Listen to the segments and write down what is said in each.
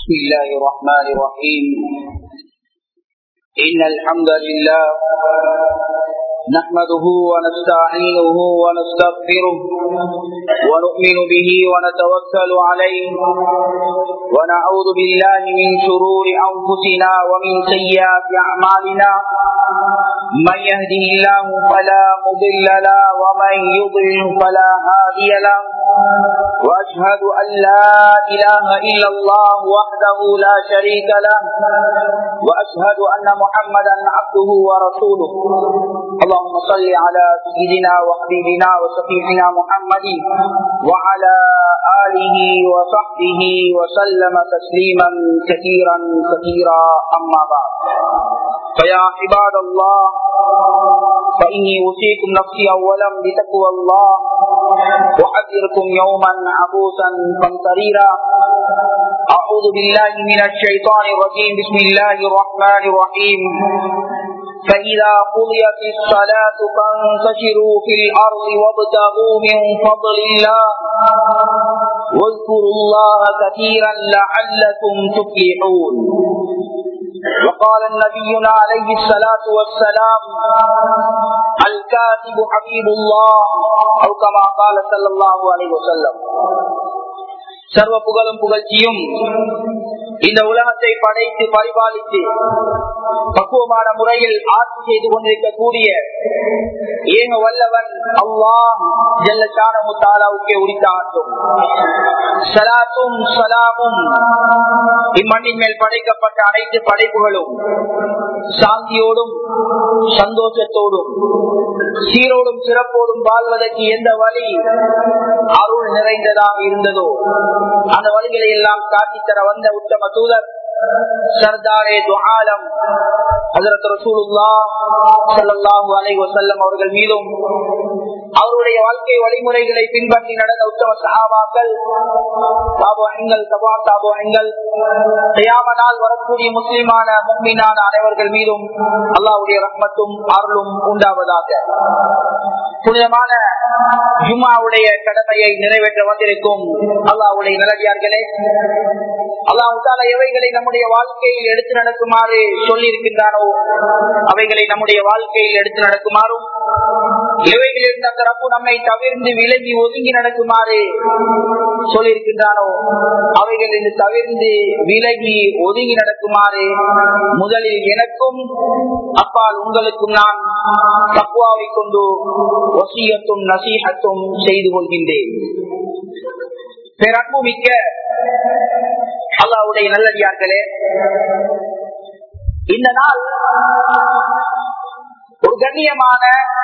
بسم الله الرحمن الرحيم إن الحمد لله نحمده ونستعينه ونستغفره ونؤمن به ونتوكل عليه ونعوذ بالله من شرور أنفسنا ومن سيئات أعمالنا من يهده الله فلا مضل له ومن يضلل فلا هادي له وأشهد أن لا إله إلا الله وحده لا شريك له وأشهد أن محمدا عبده ورسوله اللهم صل على سيدنا وحبيبنا وشفيعنا محمد وعلى آله وصحبه وسلم تسليما كثيرا كثيرا أما بعد فيا عباد الله فإني أوصيكم نفسي أولا بتقوى الله وأحذركم يوما عبوسا قمطريرا أعوذ بالله من الشيطان الرجيم بسم الله الرحمن الرحيم فإذا قضيت الصلاة فانتشروا في الأرض وابتغوا من فضل الله واذكروا الله كثيرا لعلكم تفلحون وقال النبينا عليه الصلاة والسلام الكاتب حبيب الله أو كما قال صلى الله عليه وسلم சர்வ புகழும் புகழ்ச்சியும் இந்த உலகத்தை படைத்து பரிபாலித்து பக்குவமான முறையில் ஆட்சி செய்து கொண்டிருக்கக்கூடிய ஏக வல்லவன் அல்லாஹ் ஜல்ல சாணமுத்தாலாவுக்கே உரித்தாட்டும் சலாத்தும் சலாமும் இம்மண்ணின் மேல் படைக்கப்பட்ட அனைத்து படைப்புகளும் சாந்தியோடும் சந்தோஷத்தோடும் சீரோடும் சிறப்போடும் வாழ்வதற்கு எந்த வழி அருள் நிறைந்ததாக இருந்ததோ அந்த வழிகளை எல்லாம் காட்டித்தர வந்த உத்தம தூதர் சர்தாரே துஆலம் ஹஜரத் ரசூலுல்லாஹ் ஸல்லல்லாஹு அலைஹி வஸல்லம் அவர்கள் மீதும் அவருடைய வாழ்க்கை வழிமுறைகளை பின்பற்றி நடந்த உத்தம சஹாபாக்கள் தாபோங்கள் தபா தாபோங்கள் தயாமனால் வரக்கூடிய முஸ்லிமான முக்மீனான அனைவர்கள் மீதும் அல்லாஹ்வுடைய ரஹ்மத்தும் அருளும் உண்டாவதாக புனிதமான ஜும்மாவுடைய கடமையை நிறைவேற்ற வந்திருக்கும் அல்லாஹ்வுடைய நிலடியார்களே அல்லாஹால எவைகளை நம்முடைய வாழ்க்கையில் எடுத்து நடக்குமாறு சொல்லி இருக்கின்றானோ அவைகளை நம்முடைய வாழ்க்கையில் எடுத்து நடக்குமாறும் எவைகளில் அந்த ரப்பு நம்மை தவிர்ந்து விலகி ஒதுங்கி நடக்குமாறு சொல்லியிருக்கின்றானோ அவைகளில் தவிர்ந்து விலகி ஒதுங்கி நடக்குமாறு முதலில் எனக்கும் அப்பால் உங்களுக்கும் நான் தக்குவாவை கொண்டு வசியத்தும் நசீகத்தும் செய்து கொள்கின்றேன் பேரன்பு மிக்க அல்லாவுடைய நல்லடியார்களே இந்த நாள் ஒரு கண்ணியமான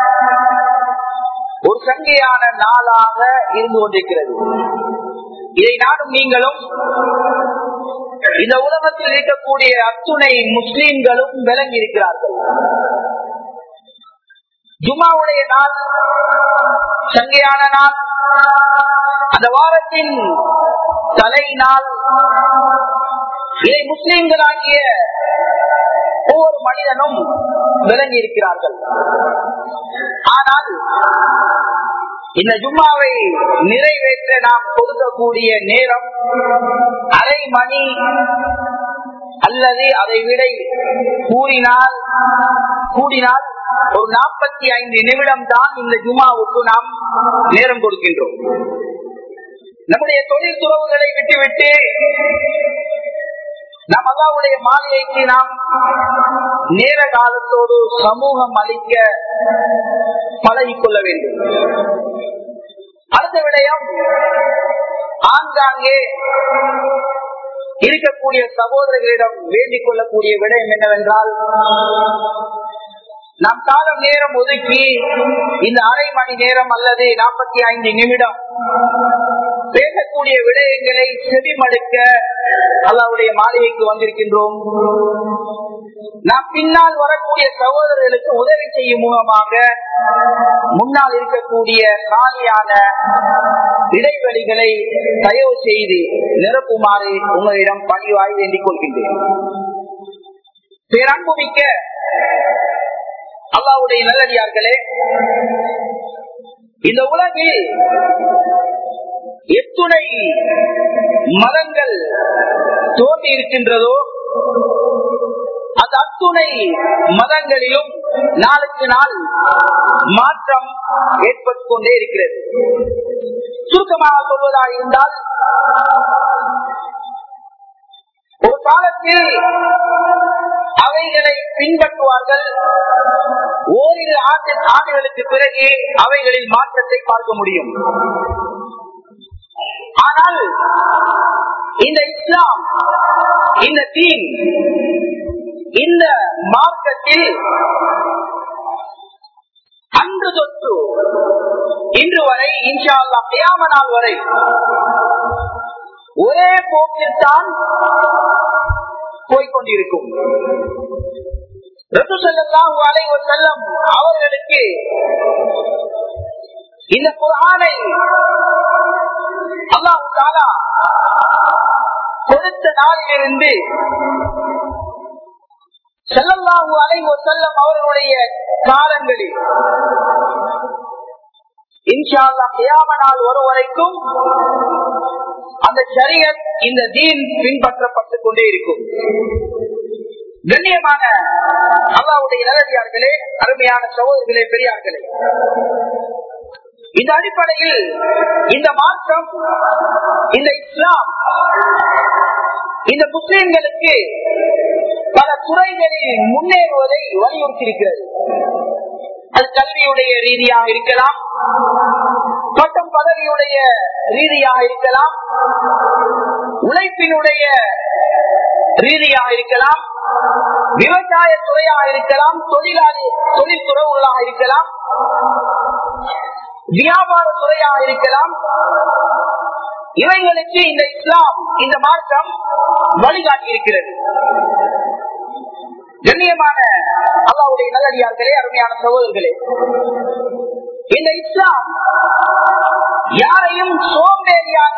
ஒரு சங்கையான நாளாக இருந்து கொண்டிருக்கிறது இதை நாடும் நீங்களும் இந்த உலகத்தில் இருக்கக்கூடிய அத்துணை முஸ்லீம்களும் விளங்கி இருக்கிறார்கள் ஜுமாவுடைய நாள் சங்கையான நாள் அந்த வாரத்தின் தலை நாள் இதை முஸ்லீம்களாகிய ஒவ்வொரு மனிதனும் விளங்கி இருக்கிறார்கள் ஆனால் இந்த ஜும்மாவை நிறைவேற்ற நாம் கொடுக்கக்கூடிய நேரம் அரை மணி அல்லது அதை விட கூறினால் கூடினால் ஒரு நாற்பத்தி ஐந்து நிமிடம் தான் இந்த ஜுமாவுக்கு நாம் நேரம் கொடுக்கின்றோம் நம்முடைய தொழில் துறவுகளை விட்டுவிட்டு நாம் அல்லாவுடைய மாளிகைக்கு நாம் நேர காலத்தோடு சமூகம் அளிக்க பழகிக்கொள்ள வேண்டும் அடுத்த விடயம் ஆங்காங்கே இருக்கக்கூடிய சகோதரர்களிடம் வேண்டிக் கொள்ளக்கூடிய விடயம் என்னவென்றால் நாம் காலம் நேரம் ஒதுக்கி இந்த அரை மணி நேரம் அல்லது நாற்பத்தி ஐந்து நிமிடம் பேசக்கூடிய விடயங்களை செவிமடுக்க அல்லாவுடைய மாளிகைக்கு வந்திருக்கின்றோம் நாம் பின்னால் வரக்கூடிய சகோதரர்களுக்கு உதவி செய்யும் மூலமாக முன்னால் இருக்கக்கூடிய காலியான இடைவெளிகளை தயவு செய்து நிரப்புமாறு உங்களிடம் பணிவாய் வேண்டிக் கொள்கின்றேன் பேரன்புமிக்க அல்லாவுடைய நல்லடியார்களே இந்த உலகில் எத்துணை மதங்கள் தோன்றி இருக்கின்றதோ அந்த அத்துணை மதங்களிலும் நாளுக்கு நாள் மாற்றம் ஏற்பட்டுக் கொண்டே இருக்கிறது சுருக்கமாக சொல்வதாக இருந்தால் ஒரு காலத்தில் அவைகளை பின்பற்றுவார்கள் ஓரிரு ஆண்டு ஆண்டுகளுக்கு பிறகு அவைகளில் மாற்றத்தை பார்க்க முடியும் ஆனால் இந்த இஸ்லாம் இந்த தீன் இந்த மார்க்கத்தில் அன்று தொட்டு இன்று வரை இன்ஷா அல்லா கியாம நாள் வரை ஒரே போக்கில் தான் போய்கொண்டிருக்கும் செல்லம் அவர்களுக்கு இந்த குரானை அல்லாஹு தாலா கொடுத்த நாளிலிருந்து செல்லல்லாஹு அலைவ செல்லம் அவர்களுடைய காலங்களில் இன்ஷா அல்லா கியாம நாள் வரும் வரைக்கும் அந்த சரியத் இந்த தீன் பின்பற்றப்பட்டுக் கொண்டே இருக்கும் கண்ணியமான அல்லாவுடைய நிலவியார்களே அருமையான சகோதரர்களே பெரியார்களே இந்த அடிப்படையில் இந்த மாற்றம் இந்த இஸ்லாம் இந்த முஸ்லிம்களுக்கு பல துறைகளில் முன்னேறுவதை வலியுறுத்தியிருக்கிறது அது கல்வியுடைய ரீதியாக இருக்கலாம் பட்டம் பதவியுடைய ரீதியாக இருக்கலாம் உழைப்பினுடைய ரீதியாக இருக்கலாம் விவசாய துறையாக இருக்கலாம் தொழிலாளி தொழில்துறவுகளாக இருக்கலாம் வியாபார துறையாக இருக்கலாம் இவைகளுக்கு இந்த இஸ்லாம் இந்த மார்க்கம் வழிகாட்டி இருக்கிறது கண்ணியமான அல்லாவுடைய நல்லடியார்களே அருமையான சகோதரர்களே இந்த இஸ்லாம் யாரையும் சோம்பேறியாக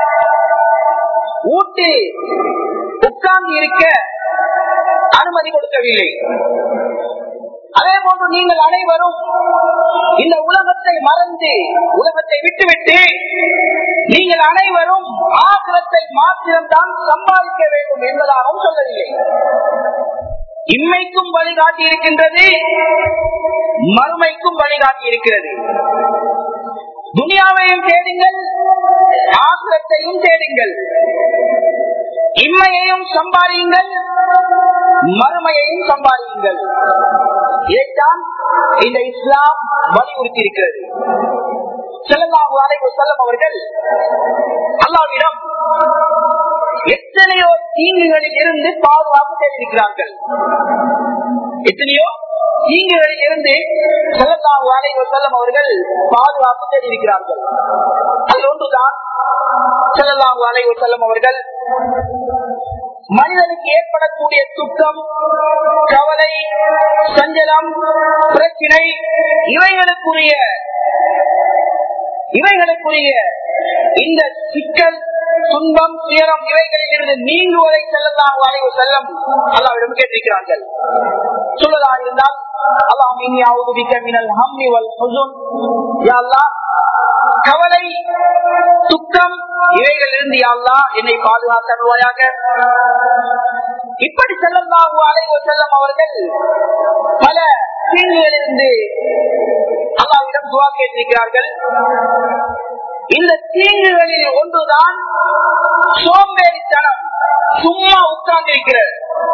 ஊட்டி உட்கார்ந்து இருக்க அனுமதி கொடுக்கவில்லை அதே போன்று நீங்கள் அனைவரும் இந்த உலகத்தை மறந்து உலகத்தை விட்டுவிட்டு நீங்கள் அனைவரும் ஆசிரத்தை மாத்திரம்தான் சம்பாதிக்க வேண்டும் என்பதாகவும் சொல்லவில்லை இம்மைக்கும் வழிகாட்டி இருக்கின்றது மறுமைக்கும் வழிகாட்டி இருக்கிறது துனியாவையும் தேடுங்கள் ஆசிரத்தையும் தேடுங்கள் இம்மையையும் சம்பாதியுங்கள் மறுமையையும் சம்பாதியுங்கள் இதைத்தான் இந்த இஸ்லாம் வலியுறுத்தி இருக்கிறது செல்லல்லாஹு அலைஹி செல்லம் அவர்கள் அல்லாவிடம் எத்தனையோ தீங்குகளில் இருந்து பாதுகாப்பு தெரிவிக்கிறார்கள் எத்தனையோ தீங்குகளில் இருந்து செல்லல்லாஹு அலைஹி செல்லம் அவர்கள் பாதுகாப்பு தெரிவிக்கிறார்கள் அதில் ஒன்றுதான் செல்லல்லாஹு அலைஹி செல்லம் அவர்கள் மனிதனுக்கு ஏற்படக்கூடிய துக்கம் கவலை சஞ்சலம் பிரச்சினை இவைகளுக்குரிய இவைகளுக்குரிய இந்த சிக்கல் துன்பம் துயரம் இவைகளில் இருந்து நீங்குவதை செல்லலாம் அலைவு செல்லம் அல்லாவிடம் கேட்டிருக்கிறார்கள் சொல்லதாக இருந்தால் அல்லாம் இனி அவுதுபிக்க மினல் ஹம்மி வல் ஹுசுன் யா அல்லாஹ் கவலை துக்கம் இவைகள் இருந்து யாழ்லா என்னை பாதுகாத்தருவாயாக இப்படி செல்லல்லாஹு அலைவ செல்லம் அவர்கள் பல தீங்குகளிலிருந்து அல்லாவிடம் துவா கேட்டிருக்கிறார்கள் இந்த தீங்குகளில் ஒன்றுதான் சோம்பேறித்தனம் சும்மா உட்கார்ந்திருக்கிறது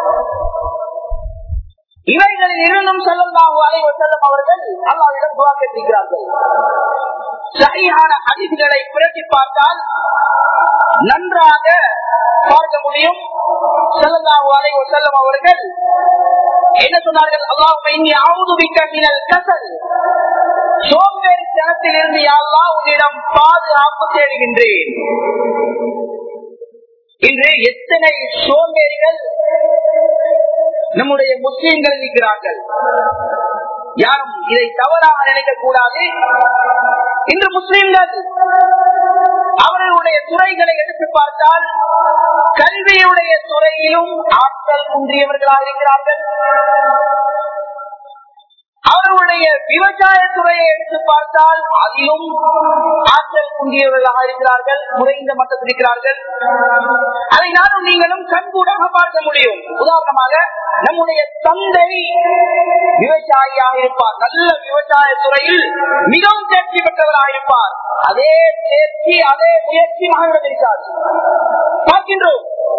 இவைகளில் இருந்தும் செல்லல்லாஹு அலைவ செல்லம் அவர்கள் அல்லாவிடம் துவா கேட்டிருக்கிறார்கள் சரியான அதிதிகளை புரட்டி பார்த்தால் நன்றாக பார்க்க முடியும் செல்லல்லாஹு அலைஹி வஸல்லம் அவர்கள் என்ன சொன்னார்கள் அல்லாஹ் இன்னி அவுது பிக்க மினல் கசல் சோம்பேறித்தனத்திலிருந்து அல்லாஹ் உன்னிடம் பாதுகாப்பு தேடுகின்றேன் இன்று எத்தனை சோம்பேறிகள் நம்முடைய முஸ்லிம்கள் இருக்கிறார்கள் யாரும் இதை தவறாக நினைக்க கூடாது இன்று முஸ்லிம்கள் அவர்களுடைய துறைகளை எடுத்து பார்த்தால் கல்வியுடைய துறையிலும் ஆற்றல் குன்றியவர்களாக இருக்கிறார்கள் அவருடைய விவசாய துறையை எடுத்து பார்த்தால் அதிலும் ஆற்றல் குந்தியவர்களாக இருக்கிறார்கள் குறைந்த மட்டத்தில் இருக்கிறார்கள் அதை நானும் நீங்களும் கண்கூடாக பார்க்க முடியும் உதாரணமாக நம்முடைய தந்தை விவசாயியாக இருப்பார் நல்ல விவசாய துறையில் மிகவும் தேர்ச்சி பெற்றவராக இருப்பார் அதே தேர்ச்சி அதே முயற்சி மகனிடம் இருக்காது பார்க்கின்றோம்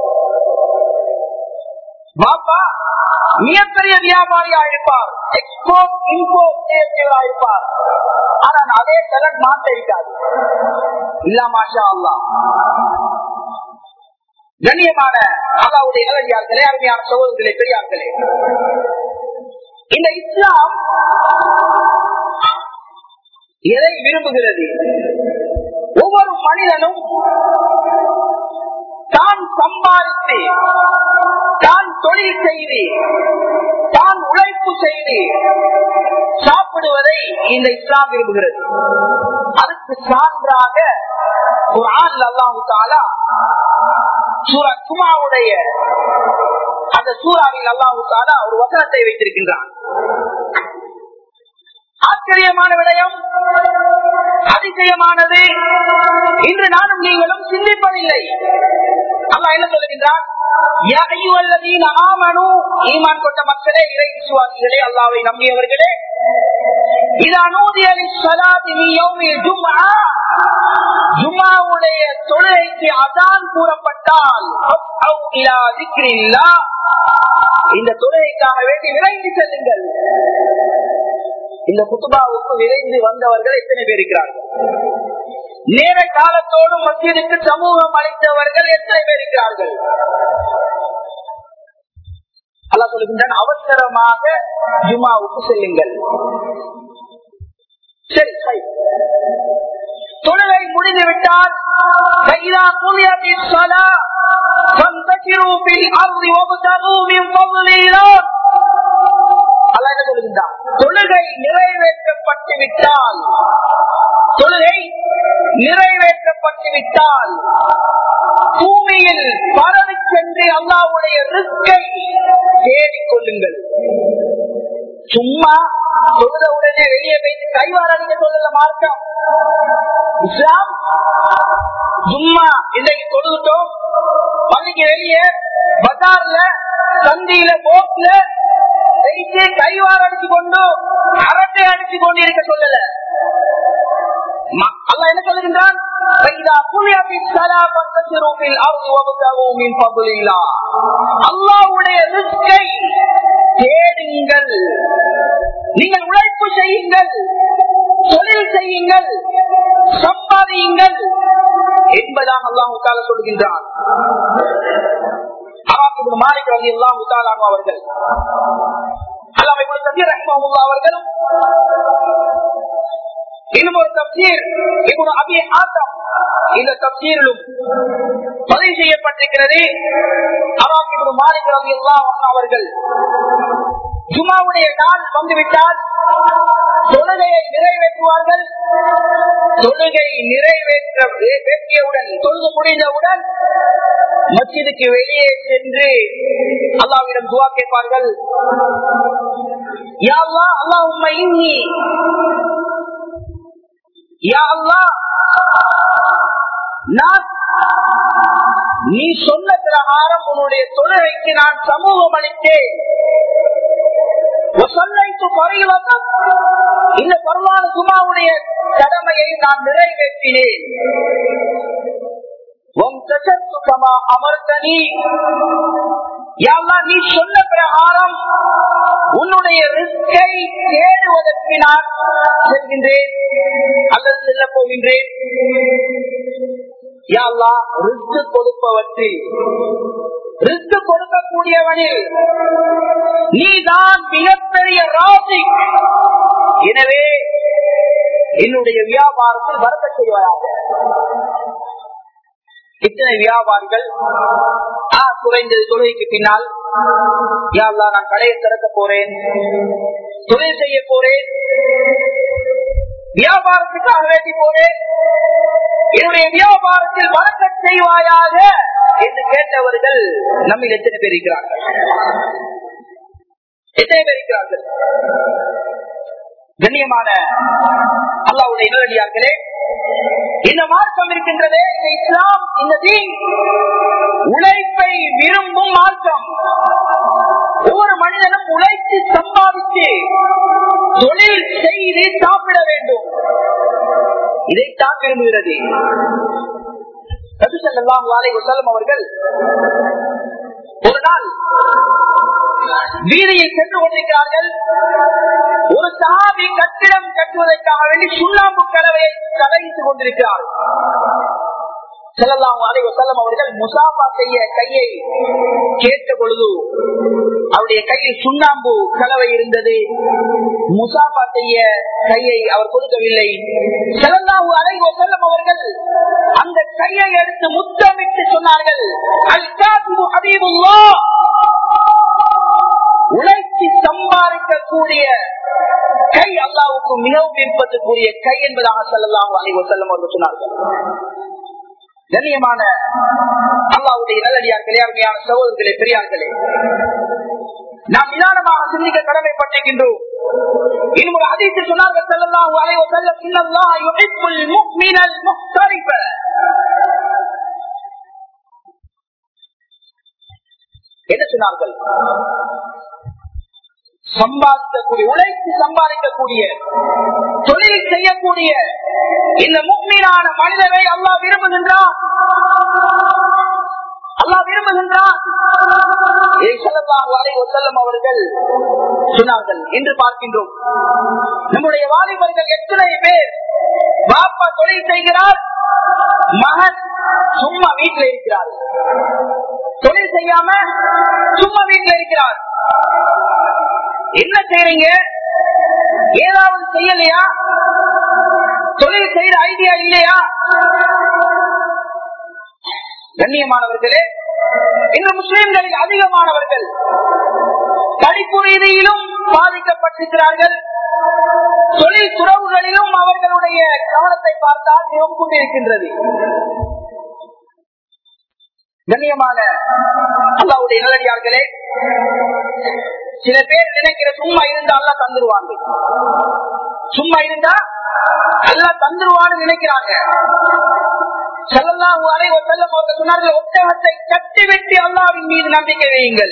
பாப்பா மிகப்பெரிய வியாபாரியா இருப்பார் எக்ஸ்போர்ட் இம்போர்ட் செய்யக்கூடியவரா இருப்பார் ஆனால் அதே டேலண்ட் மாற்ற இருக்காது இல்ல மாஷா அல்லா கண்ணியமான அல்லாவுடைய இளைஞர்களே அருமையான சகோதரர்களே பெரியார்களே இந்த இஸ்லாம் எதை விரும்புகிறது ஒவ்வொரு மனிதனும் தான் சம்பாதித்து தான் தொழில் செய்து தான் உழைப்பு செய்து சாப்பிடுவதை இந்த இஸ்லாம் விரும்புகிறது அதுக்கு சான்றாக ஒரு ஆண் அல்லாஹு தாலா சூரா குமாவுடைய அந்த சூறாவில் அல்லாஹு தாலா ஒரு வசனத்தை வைத்திருக்கின்றான் ஆச்சரியமான விடயம் அதிசயமானது இன்று நானும் நீங்களும் சிந்திப்பதில்லை அல்லா என்ன சொல்லுகின்றான் ஈமான் கொண்ட மக்களே இறை விசுவாசிகளே அல்லாவை நம்பியவர்களே ஜும்மாவுடைய தொழுகைக்கு அதான் கூறப்பட்டால் இந்த தொழுகைக்காக வேண்டி விரைந்து செல்லுங்கள் இந்த குத்துபாவுக்கு விரைந்து வந்தவர்கள் எத்தனை பேர் இருக்கிறார்கள் நேர காலத்தோடு மத்தியதுக்கு சமூகம் அளித்தவர்கள் எத்தனை பேர் இருக்கிறார்கள் அல்லா சொல்லுகின்றான் அவசரமாக ஜுமாவுக்கு செல்லுங்கள் சரி சரி தொழுகை முடிந்துவிட்டால் தொழுகை நிறைவேற்றப்பட்டு விட்டால் தொழுகை நிறைவேற்றப்பட்டு விட்டால் பூமியில் பரவி சென்று அல்லாவுடைய ரிஸ்கை தேடிக் கொள்ளுங்கள் சும்மா தொழுத உடனே வெளியே வைத்து கைவாரடிக்க சொல்லல மார்க்கம் இஸ்லாம் சும்மா இன்றைக்கு தொழுதுட்டோம் பள்ளிக்கு வெளியே பஜார்ல சந்தியில போட்ல வைத்து கைவார அடிச்சு கொண்டு அரட்டை அடிச்சு கொண்டு இருக்க சொல்லல அல்ல என்ன சொல்லுகின்றான் அல்லாவுடைய ரிஸ்கை தேடுங்கள் நீங்கள் உழைப்பு செய்யுங்கள் தொழில் செய்யுங்கள் சம்பாதியுங்கள் என்பதாக அல்லாஹு சொல்கின்றான் மாலிக் ரவி எல்லாம் அவர்கள் அல்லாம அவர்கள் இன்னும் ஒரு தப்சீர் இப்போ அபிய ஆட்டம் இந்த தப்சீரிலும் பதிவு செய்யப்பட்டிருக்கிறது அவாக்கு மாலிக் ரவி எல்லாம் அவர்கள் ஜுமாவுடைய நாள் வந்துவிட்டால் தொழுகையை நிறைவேற்றுவார்கள் தொழுகை நிறைவேற்ற வேண்டியவுடன் தொழுது முடிந்தவுடன் மஸ்ஜிதுக்கு வெளியே சென்று அல்லாவிடம் துவா கேட்பார்கள் யா அல்லா அல்லாஹும்ம இன்னி யா அல்லா நான் நீ சொன்ன பிரகாரம் உன்னுடைய தொழுகைக்கு நான் சமூகம் அளித்தேன் இந்த பருவான சுமாவுடைய கடமையை நான் நிறைவேற்றினேன் அமர்த்தனி நீ சொன்ன பிரகாரம் உன்னுடைய ரிஸ்கை தேடுவதற்கு நான் செல்கின்றேன் அல்லது செல்ல போகின்றேன் யாழ்லா ரிஸ்க் கொடுப்பவற்றில் ரிஸ்க் கொடுக்கக்கூடியவனில் நீதான் மிகப்பெரிய ராசி எனவே என்னுடைய வியாபாரத்தில் வரக்க செய்வதாக இத்தனை வியாபாரிகள் குறைந்தது தொழுகைக்கு பின்னால் யாழ்லா நான் கடையை திறக்க போறேன் தொழில் செய்ய போறேன் வியாபாரத்துக்காக வேண்டி போறேன் என்னுடைய வியாபாரத்தில் வழக்க செய்வாயாக என்று கேட்டவர்கள் நம்மில் எத்தனை பேர் இருக்கிறார்கள் எத்தனை பேர் இருக்கிறார்கள் கண்ணியமான அல்லாவுடைய நேரடியார்களே இந்த மார்க்கம் இருக்கின்றதே இந்த இஸ்லாம் இந்த தீன் உழைப்பை விரும்பும் மார்க்கம் ஒவ்வொரு மனிதனும் உழைத்து சம்பாதித்து தொழில் செய்து சாப்பிட வேண்டும் இதைத்தான் விரும்புகிறது ரசூலுல்லாஹி அலைஹி வஸல்லம் அவர்கள் ஒரு நாள் வீதியில் சென்று கொண்டிருக்கிறார்கள் ஒரு சாமி கட்டிடம் கட்டுவதற்காக வேண்டி சுண்ணாம்பு கலவையை கடைத்துக் கொண்டிருக்கிறார் செல்லலாம் அலை வசல்லம் அவர்கள் முசாபா செய்ய கையை கேட்ட பொழுது அவருடைய கையில் சுண்ணாம்பு கலவை இருந்தது முசாபா செய்ய கையை அவர் கொடுக்கவில்லை செல்லல்லாஹு அலை வசல்லம் அவர்கள் அந்த கையை எடுத்து முத்தமிட்டு சொன்னார்கள் அல் காசிபு ஹபீபுல்லா உழைச்சி சம்பாதிக்கக்கூடிய கை அல்லாவுக்கு மிகவும் விருப்பத்துக்குரிய கை என்பதாக செல்லலாம் அலைவ செல்லம் அவர்கள் சொன்னார்கள் கண்ணியமான அல்லாவுடைய நல்லடியார்களே அருமையான சகோதரர்களே பெரியார்களே நாம் நிதானமாக சிந்திக்க கடமைப்பட்டிருக்கின்றோம் இன்னும் ஒரு அதிர்ச்சி சொன்னார்கள் செல்லலாம் அலைவ செல்லம் இன்னல்லா யுஹிப்புல் முஃமினல் முஹ்தரிஃப என்ன சொன்னார்கள் சம்பாதிக்கக்கூடிய உழைத்து சம்பாதிக்கக்கூடிய தொழில் செய்யக்கூடிய இந்த முக்மீனான மனிதரை அல்லா விரும்புகின்றான் அல்லா விரும்புகின்றான் செல்லும் அவர்கள் சொன்னார்கள் என்று பார்க்கின்றோம் நம்முடைய வாலிபர்கள் எத்தனை பேர் பாப்பா தொழில் செய்கிறார் மகன் சும்மா வீட்டில் இருக்கிறார் தொழில் செய்யாம சும்மா வீட்டில் இருக்கிறார் என்ன செய்யறீங்க ஏதாவது செய்யலையா தொழில் செய்யற ஐடியா இல்லையா கண்ணியமானவர்களே இந்த முஸ்லிம்களில் அதிகமானவர்கள் படிப்பு ரீதியிலும் பாதிக்கப்பட்டிருக்கிறார்கள் தொழில் துறவுகளிலும் அவர்களுடைய கவனத்தை பார்த்தால் மிகவும் கொண்டிருக்கின்றது கண்ணியமான அல்லாவுடைய நல்லடியார்களே சில பேர் நினைக்கிற சும்மா இருந்தா அல்ல தந்துருவாங்க சும்மா இருந்தா அல்ல தந்துருவான்னு நினைக்கிறாங்க செல்லலாம் வரை செல்லம் அவர்கள் சொன்னார்கள் ஒட்டகத்தை கட்டி வெட்டி அல்லாவின் மீது நம்பிக்கை வையுங்கள்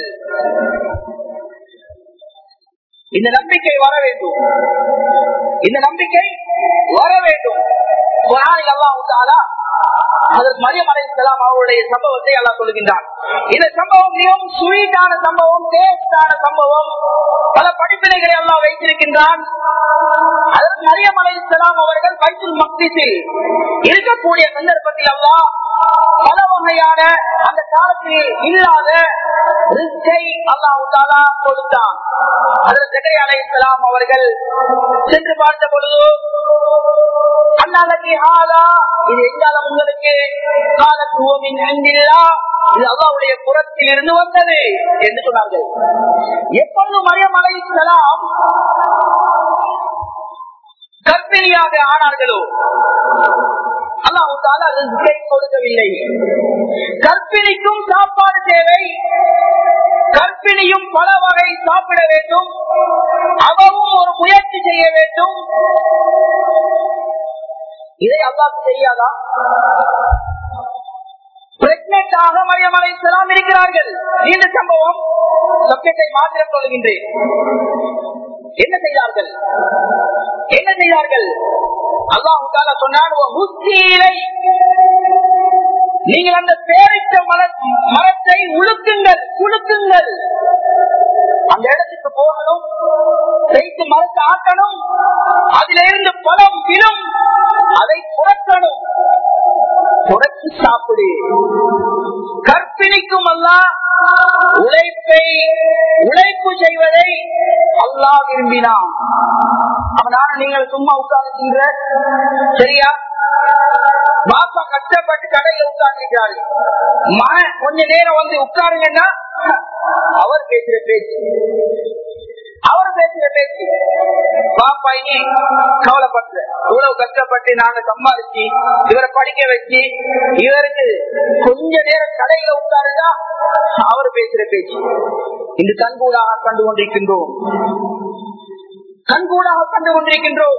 இந்த நம்பிக்கை வர வேண்டும் இந்த நம்பிக்கை வர வேண்டும் அதற்கு மரியம் அலைசலாம் அவருடைய சம்பவத்தை எல்லாம் சொல்லுகின்றார் இந்த சம்பவம் மிகவும் ஸ்வீட்டான சம்பவம் டேஸ்டான சம்பவம் பல படிப்பினைகளை எல்லாம் வைத்திருக்கின்றான் அதற்கு மரியம் அலைசலாம் அவர்கள் பைத்துல் மக்திஸில் இருக்கக்கூடிய சந்தர்ப்பத்தில் எல்லாம் பல வகையான அந்த காலத்தில் இல்லாத அல்லாஹாலா கொடுத்தான் அதற்கு அலைசலாம் அவர்கள் சென்று பார்த்த பொழுது அண்ணாலி ஆலா இது எங்காலம் உங்களுக்கு காலத்துவமின் அங்கில்லா இது அல்லாவுடைய புறத்தில் இருந்து வந்தது என்று சொன்னார்கள் எப்பொழுது மரியம் அலைசலாம் கர்ப்பிணியாக ஆனார்களோ அல்லாஹால ரிஸ்கை கொடுக்கவில்லை கற்பிணிக்கும் சாப்பாடு தேவை கற்பிணியும் பல வகை சாப்பிட வேண்டும் அவரும் ஒரு முயற்சி செய்ய வேண்டும் இதை அல்லாஹ் செய்யாதா பிரெக்னென்ட் ஆக மரியம் அலைசலாம் இருக்கிறார்கள் நீண்ட சம்பவம் சப்ஜெக்டை மாத்திரம் சொல்கின்றேன் என்ன செய்தார்கள் என்ன செய்தார்கள் அல்லாஹ் சொன்னான் நீங்கள் அந்த பேரிட்ட மரத்தை உழுக்குங்கள் குழுக்குங்கள் அந்த இடத்துக்கு போகணும் வைத்து மரத்தை ஆட்டணும் அதிலிருந்து பழம் விழும் அதை புறக்கணும் புறத்து சாப்பிடு கற்பிணிக்கும் அல்ல உழைப்பை உழைப்பு செய்வதை அல்லா விரும்பினான் அவனால நீங்கள் சும்மா உட்கார்ந்து சரியா பாப்பா கஷ்டப்பட்டு கடையில உட்கார்ந்துருக்கிறாரு மகன் கொஞ்ச நேரம் வந்து உட்காருங்கன்னா அவர் பேசுற பேச்சு அவர் பேசுற பேச்சு பாப்பா இனி கவலைப்பட்டு இவ்வளவு கஷ்டப்பட்டு நாங்க சம்பாதிச்சு இவரை படிக்க வச்சு இவருக்கு கொஞ்ச நேரம் கடையில உட்காருந்தா அவர் பேசுற பேச்சு இந்த கண்கூடாக கண்டு கொண்டிருக்கின்றோம் கண்கூடாக கண்டு கொண்டிருக்கின்றோம்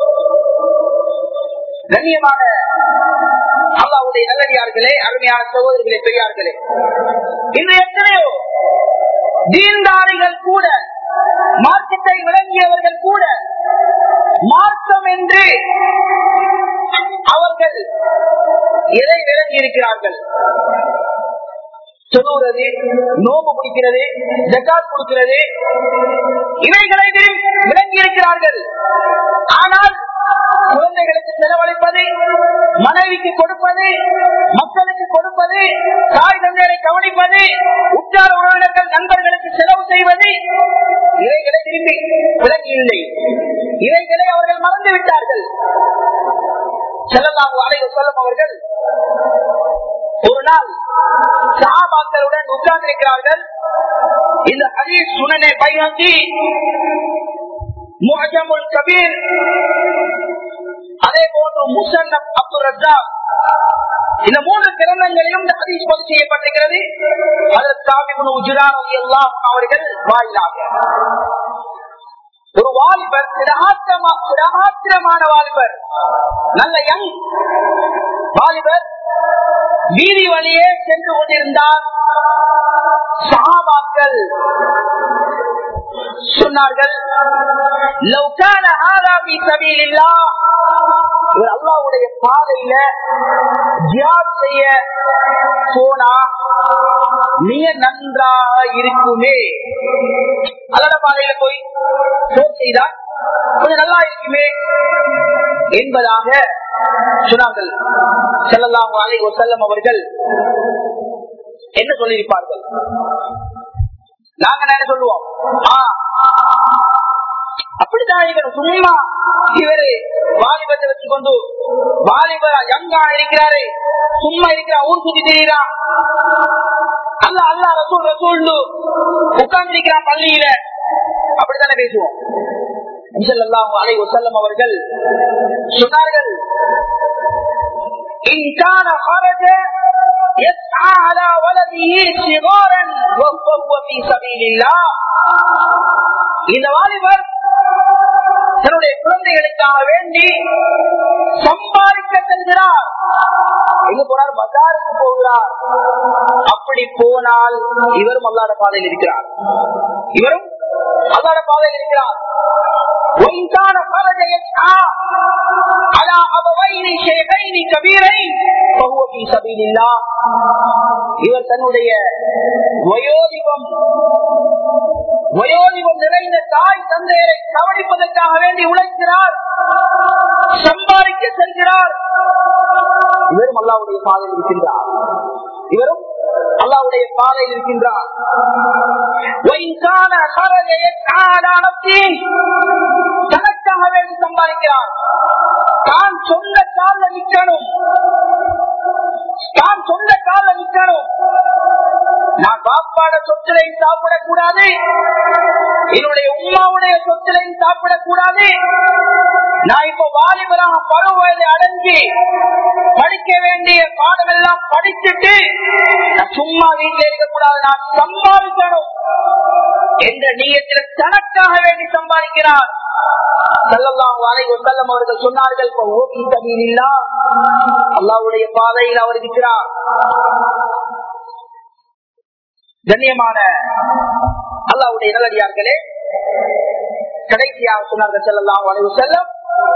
கண்ணியமான அல்லாவுடைய நல்லடியார்களே அருமையான சகோதரிகளே பெரியார்களே இன்று எத்தனையோ தீன்தாரிகள் கூட மார்க்கத்தை விளங்கியவர்கள் கூட மார்க்கம் என்று அவர்கள் எதை விளங்கி இருக்கிறார்கள் சொல்லுவது நோம்பு பிடிக்கிறது ஜக்காத் கொடுக்கிறது இவைகளை விளங்கி இருக்கிறார்கள் ஆனால் குழந்தைகளுக்கு செலவழிப்பது மனைவிக்கு கொடுப்பது மக்களுக்கு கொடுப்பது தாய் தந்தையரை கவனிப்பது உற்றார் உறவினர்கள் நண்பர்களுக்கு செலவு செய்வது இவைகளை திரும்பி விளங்கி இல்லை இவைகளை அவர்கள் மறந்து விட்டார்கள் செல்லலாம் அலைய சொல்லும் அவர்கள் ஒரு நாள் சகாபாக்களுடன் உட்கார்ந்திருக்கிறார்கள் இந்த ஹரீஸ் சுனனை பயன்படுத்தி முஹமுல் கபீர் அதே போன்று முசன்னப் அப்துல் ரஜா இந்த மூன்று கிரந்தங்களிலும் இந்த ஹதீஸ் பதிவு செய்யப்பட்டிருக்கிறது எல்லாம் அவர்கள் வாயிலாக ஒரு வாலிபர் சிரகாத்திரமான வாலிபர் நல்ல யங் வாலிபர் வீதி வழியே சென்று கொண்டிருந்தார் சகாபாக்கள் சொன்னார்கள் அல்லாவுடைய பாதையில ஜியாத் செய்ய போனா மிக நன்றாக இருக்குமே அல்லட பாதையில போய் போர் செய்தா கொஞ்சம் நல்லா இருக்குமே என்பதாக சொன்னார்கள் செல்லலாம் அலை செல்லம் அவர்கள் என்ன சொல்லியிருப்பார்கள் நாங்க என்ன சொல்லுவோம் அப்படித்தான் இருக்கணும் சும்மா இவரு வாலிபத்தை வச்சு கொண்டு வாலிபர் யங்கா இருக்கிறாரு சும்மா இருக்கிற ஊர் சுத்தி தெரியுறான் அல்ல அல்ல ரசூல் ரசூல் உட்கார்ந்து இருக்கிறான் பள்ளியில அப்படித்தானே பேசுவோம் அலை வசல்லம் அவர்கள் சொன்னார்கள் إن كان خرج يسعى على ولده صغارا وهو في سبيل الله இந்த வாலிபர் தன்னுடைய குழந்தைகளுக்காக வேண்டி சம்பாதிக்க செல்கிறார் எங்க போனார் பஜாருக்கு போகிறார் அப்படி போனால் இவரும் அல்லாத பாதையில் இருக்கிறார் இவரும் அல்லாத பாதையில் இருக்கிறார் وإنسان خرج يسعى على أبوين شيخين كبيرين فهو في سبيل الله இவர் தன்னுடைய வயோதிபம் வயோதிபம் நிறைந்த தாய் தந்தையரை கவனிப்பதற்காக வேண்டி உழைக்கிறார் சம்பாதிக்க செல்கிறார் இவரும் அல்லாவுடைய பாதையில் இருக்கின்றார் இவரும் அல்லாவுடைய பாதையில் இருக்கின்றார் தனக்காக வேண்டி சம்பாதிக்கிறார் தான் சொந்த கால நிக்கணும் தான் சொந்த கால நிக்கணும் நான் பாப்பாட சொத்துலையும் சாப்பிடக்கூடாது என்னுடைய உமாவுடைய சொத்துலையும் சாப்பிடக்கூடாது நான் இப்ப வாலிபராக பருவ வயதை அடைஞ்சு படிக்க வேண்டிய பாடம் எல்லாம் படிச்சுட்டு நான் சும்மா வீட்டில் இருக்கக்கூடாது நான் சம்பாதிக்கணும் என்ற நீயத்தில் தனக்காக வேண்டி சம்பாதிக்கிறார் அவர்கள் சொன்னார்கள் அல்லாவுடைய பாதையில் அவர் இருக்கிறார் கண்ணியமான அல்லாவுடைய நல்லடியார்களே கடைசியாக சொன்னார்கள் செல்லலாம் வளைவு செல்லம்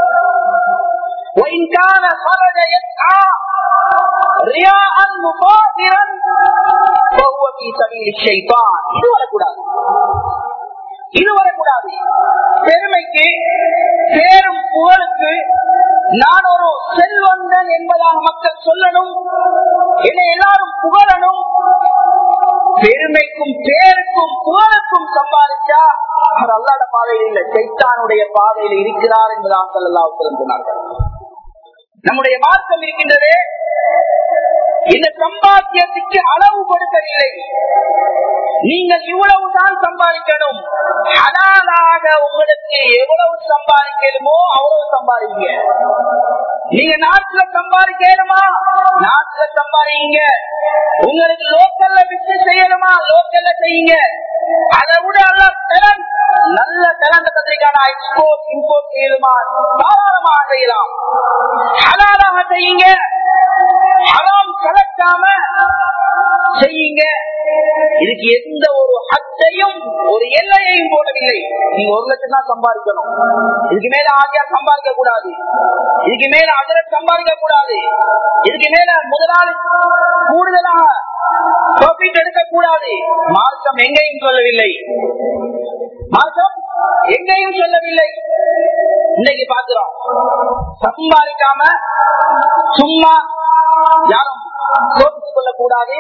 وإن كان خرج يسعى رياء مفاخرا فهو في سبيل الشيطان இது வரக்கூடாது இது வரக்கூடாது பெருமைக்கு பேரும் புகழுக்கு நான் ஒரு செல்வந்தன் என்பதாக மக்கள் சொல்லணும் என்னை எல்லாரும் புகழணும் பெருமைக்கும் பேருக்கும் புகழுக்கும் சம்பாதிச்சா அவர் அல்லாத பாதையில் இல்லை சைத்தானுடைய பாதையில் இருக்கிறார் என்பதாக சொல்லலாம் சொன்னார்கள் நம்முடைய மார்க்கம் இருக்கின்றது இந்த சம்பாத்தியத்துக்கு அளவு கொடுக்கவில்லை நீங்கள் இவ்வளவுதான் சம்பாதிக்கணும் ஹலாலாக உங்களுக்கு எவ்வளவு சம்பாதிக்கணுமோ அவ்வளவு சம்பாதிங்க நீங்க நாட்டுல சம்பாதிக்கணுமா நாட்டுல சம்பாதிங்க உங்களுக்கு லோக்கல்ல பிசினஸ் செய்யணுமா லோக்கல்ல செய்யுங்க அதை விட நல்ல திறன் நல்ல திறந்த பத்திரிக்கான நான் எக்ஸ்போர்ட் இம்போர்ட் செய்யலுமா தாராளமாக செய்யலாம் ஹலாலாக செய்யுங்க ஹலாம் கலக்காம செய்யுங்க இதுக்கு எந்த ஒரு ஹத்தையும் ஒரு எல்லையையும் போடவில்லை நீங்க ஒரு லட்சம் தான் சம்பாதிக்கணும் இதுக்கு மேல ஆதியா சம்பாதிக்க கூடாது இதுக்கு மேல அதில் சம்பாதிக்க கூடாது இதுக்கு மேல முதலாளி கூடுதலாக ப்ராஃபிட் எடுக்க கூடாது மார்க்கம் எங்கேயும் சொல்லவில்லை மார்க்கம் எங்கேயும் சொல்லவில்லை இன்னைக்கு பாக்குறோம் சம்பாதிக்காம சும்மா யாரும் சோதித்துக் கொள்ளக்கூடாது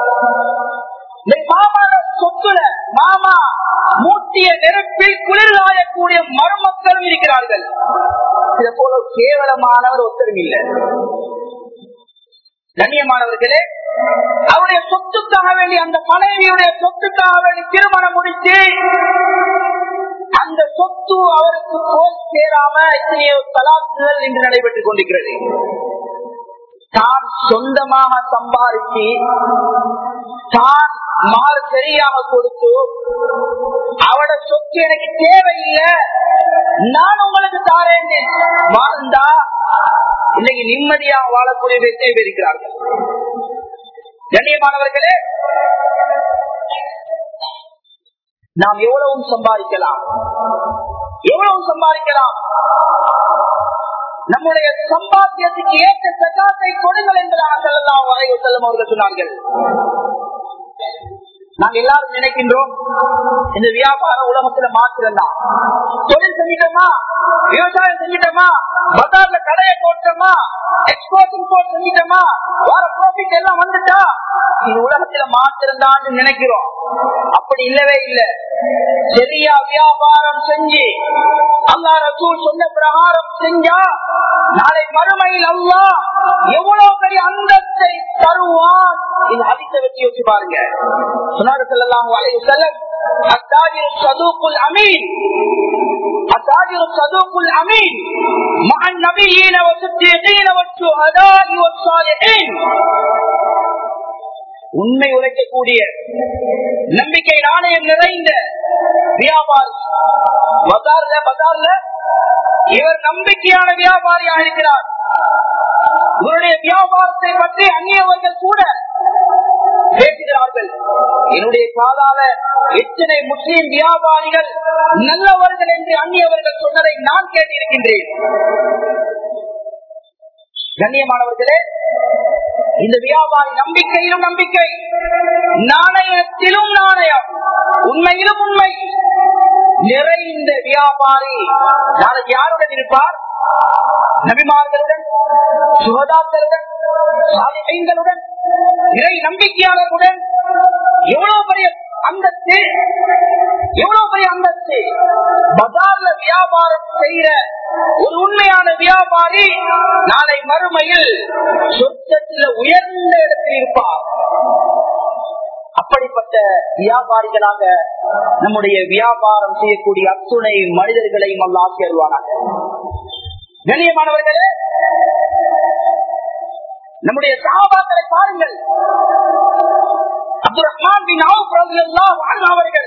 மாமாட சொத்துல மாமா மூட்டிய நெருப்பில் குளிர்காயக்கூடிய மருமக்களும் இருக்கிறார்கள் இதை போல கேவலமானவர் ஒத்தரும் இல்லை கண்ணியமானவர்களே அவருடைய சொத்துக்காக வேண்டி அந்த மனைவியுடைய சொத்துக்காக வேண்டி திருமணம் முடித்து அந்த சொத்து அவருக்கு போல் சேராம எத்தனையோ தலாக்குகள் இன்று நடைபெற்றுக் கொண்டிருக்கிறது தான் சொந்தமாக சம்பாதிச்சு தான் மாறு சரியாக கொடுத்து அவட சொத்து எனக்கு தேவையில்லை நான் உங்களுக்கு தாரேன் வாழ்ந்தா இன்னைக்கு நிம்மதியாக வாழக்கூடிய எத்தனை பேர் இருக்கிறார்கள் கண்ணியமானவர்களே நாம் எவ்வளவும் சம்பாதிக்கலாம் எவ்வளவு சம்பாதிக்கலாம் நம்முடைய சம்பாத்தியத்துக்கு ஏற்ற சகாத்தை கொடுங்கள் என்பதாக செல்லலாம் வரைவு செல்லும் அவர்கள் சொன்னார்கள் நாங்க எல்லாரும் நினைக்கின்றோம் இந்த வியாபார உலகத்துல மாத்திரம்தான் தொழில் செஞ்சிட்டோமா விவசாயம் செஞ்சிட்டோமா பஜார்ல கடையை போட்டோமா எக்ஸ்போர்ட் இம்போர்ட் செஞ்சிட்டோமா வர ப்ராஃபிட் எல்லாம் வந்துட்டா இது உலகத்துல மாத்திரம்தான் நினைக்கிறோம் அப்படி இல்லவே இல்லை சரியா வியாபாரம் செஞ்சு அல்லா ரசூல் சொன்ன பிரகாரம் செஞ்சா நாளை மறுமையில் அல்லா எவ்வளவு பெரிய அந்தத்தை தருவான் இது அதித்த வச்சு வச்சு பாருங்க சொன்னாரு செல்லலாம் வலை செல்லம் التاجر الصدوق الامين التاجر الصدوق الامين مع النبيين والصديقين والشهداء والصالحين உண்மை உரைக்கக்கூடிய நம்பிக்கை நாணயம் நிறைந்த வியாபாரி பஜார்ல பஜார்ல இவர் நம்பிக்கையான வியாபாரியாக இருக்கிறார் இவருடைய வியாபாரத்தை பற்றி அந்நியவர்கள் கூட பேசுகிறார்கள் என்னுடைய காலால எத்தனை முஸ்லிம் வியாபாரிகள் நல்லவர்கள் என்று அந்நியவர்கள் சொன்னதை நான் கேட்டிருக்கின்றேன் கண்ணியமானவர்களே இந்த வியாபாரி நம்பிக்கையிலும் நம்பிக்கை நாணயத்திலும் நாணயம் உண்மையிலும் உண்மை நிறைந்த வியாபாரி நாளைக்கு யாருடன் இருப்பார் நபிமார்களுடன் சுகதாக்களுடன் சாதிகளுடன் இறை நம்பிக்கையாளர்களுடன் எவ்வளவு பெரிய அந்தஸ்து எவ்வளவு பெரிய அந்தஸ்து பஜார்ல வியாபாரம் செய்யற ஒரு உண்மையான வியாபாரி நாளை மறுமையில் சொத்தத்தில் உயர்ந்த இடத்தில் இருப்பார் அப்படிப்பட்ட வியாபாரிகளாக நம்முடைய வியாபாரம் செய்யக்கூடிய அத்துணை மனிதர்களையும் அல்ல ஆசியருவானாக கண்ணியமானவர்களே நம்முடைய சாபாக்களை பாருங்கள் அப்துல் ரஹ்மான் பின் அவர்கள்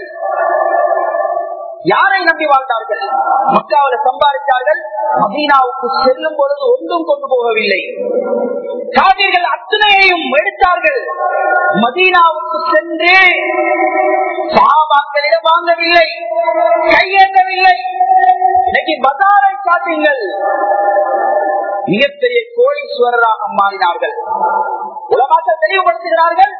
யாரை நம்பி வாழ்ந்தார்கள் மக்காவில் சம்பாதித்தார்கள் மதீனாவுக்கு செல்லும் பொழுது ஒன்றும் கொண்டு போகவில்லை காவிர்கள் அத்தனையையும் எடுத்தார்கள் மதீனாவுக்கு சென்று சாபாக்களிடம் வாங்கவில்லை கையேற்றவில்லை இன்னைக்கு பஜாரை காட்டுங்கள் மிகப்பெரிய கோடீஸ்வரராக மாறினார்கள் உலகத்தை தெளிவுபடுத்துகிறார்கள்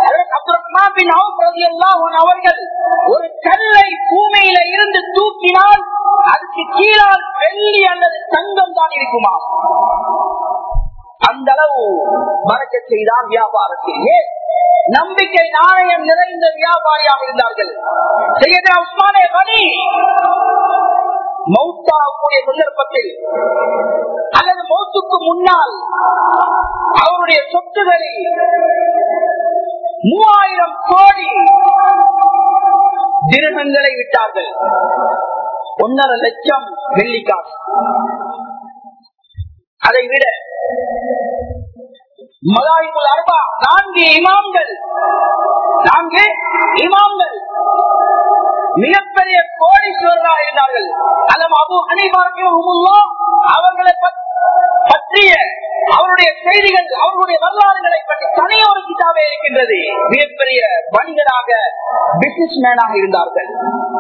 அவர்கள் ஒரு கல்லை பூமியில இருந்து தூக்கினால் அதுக்கு கீழால் வெள்ளி அல்லது தங்கம் தான் இருக்குமா அந்த அளவு மறக்க செய்தார் வியாபாரத்திலே நம்பிக்கை நாணயம் நிறைந்த வியாபாரியாக இருந்தார்கள் செய்யதா உஸ்மானே பணி மௌத்தாகக்கூடிய சந்தர்ப்பத்தில் அல்லது மௌத்துக்கு முன்னால் அவருடைய சொத்துகளில் மூவாயிரம் கோடி திருகங்களை விட்டார்கள் ஒன்னரை லட்சம் வெள்ளிக்காசு அதை விட மலாய்க்குள் அர்பா நான்கு இமாம்கள் நான்கு இமாம்கள் மிகப்பெரிய கோடீஸ்வரராக இருந்தார்கள் அந்த ஹனீபாரோ அவர்களை பத்- பற்றிய அவருடைய செய்திகள் அவர்களுடைய வரலாறுகளை பற்றி தனி ஒரு கிதாபே இருக்கின்றது மிகப்பெரிய வணிகராக பிசினஸ் மேனாக இருந்தார்கள்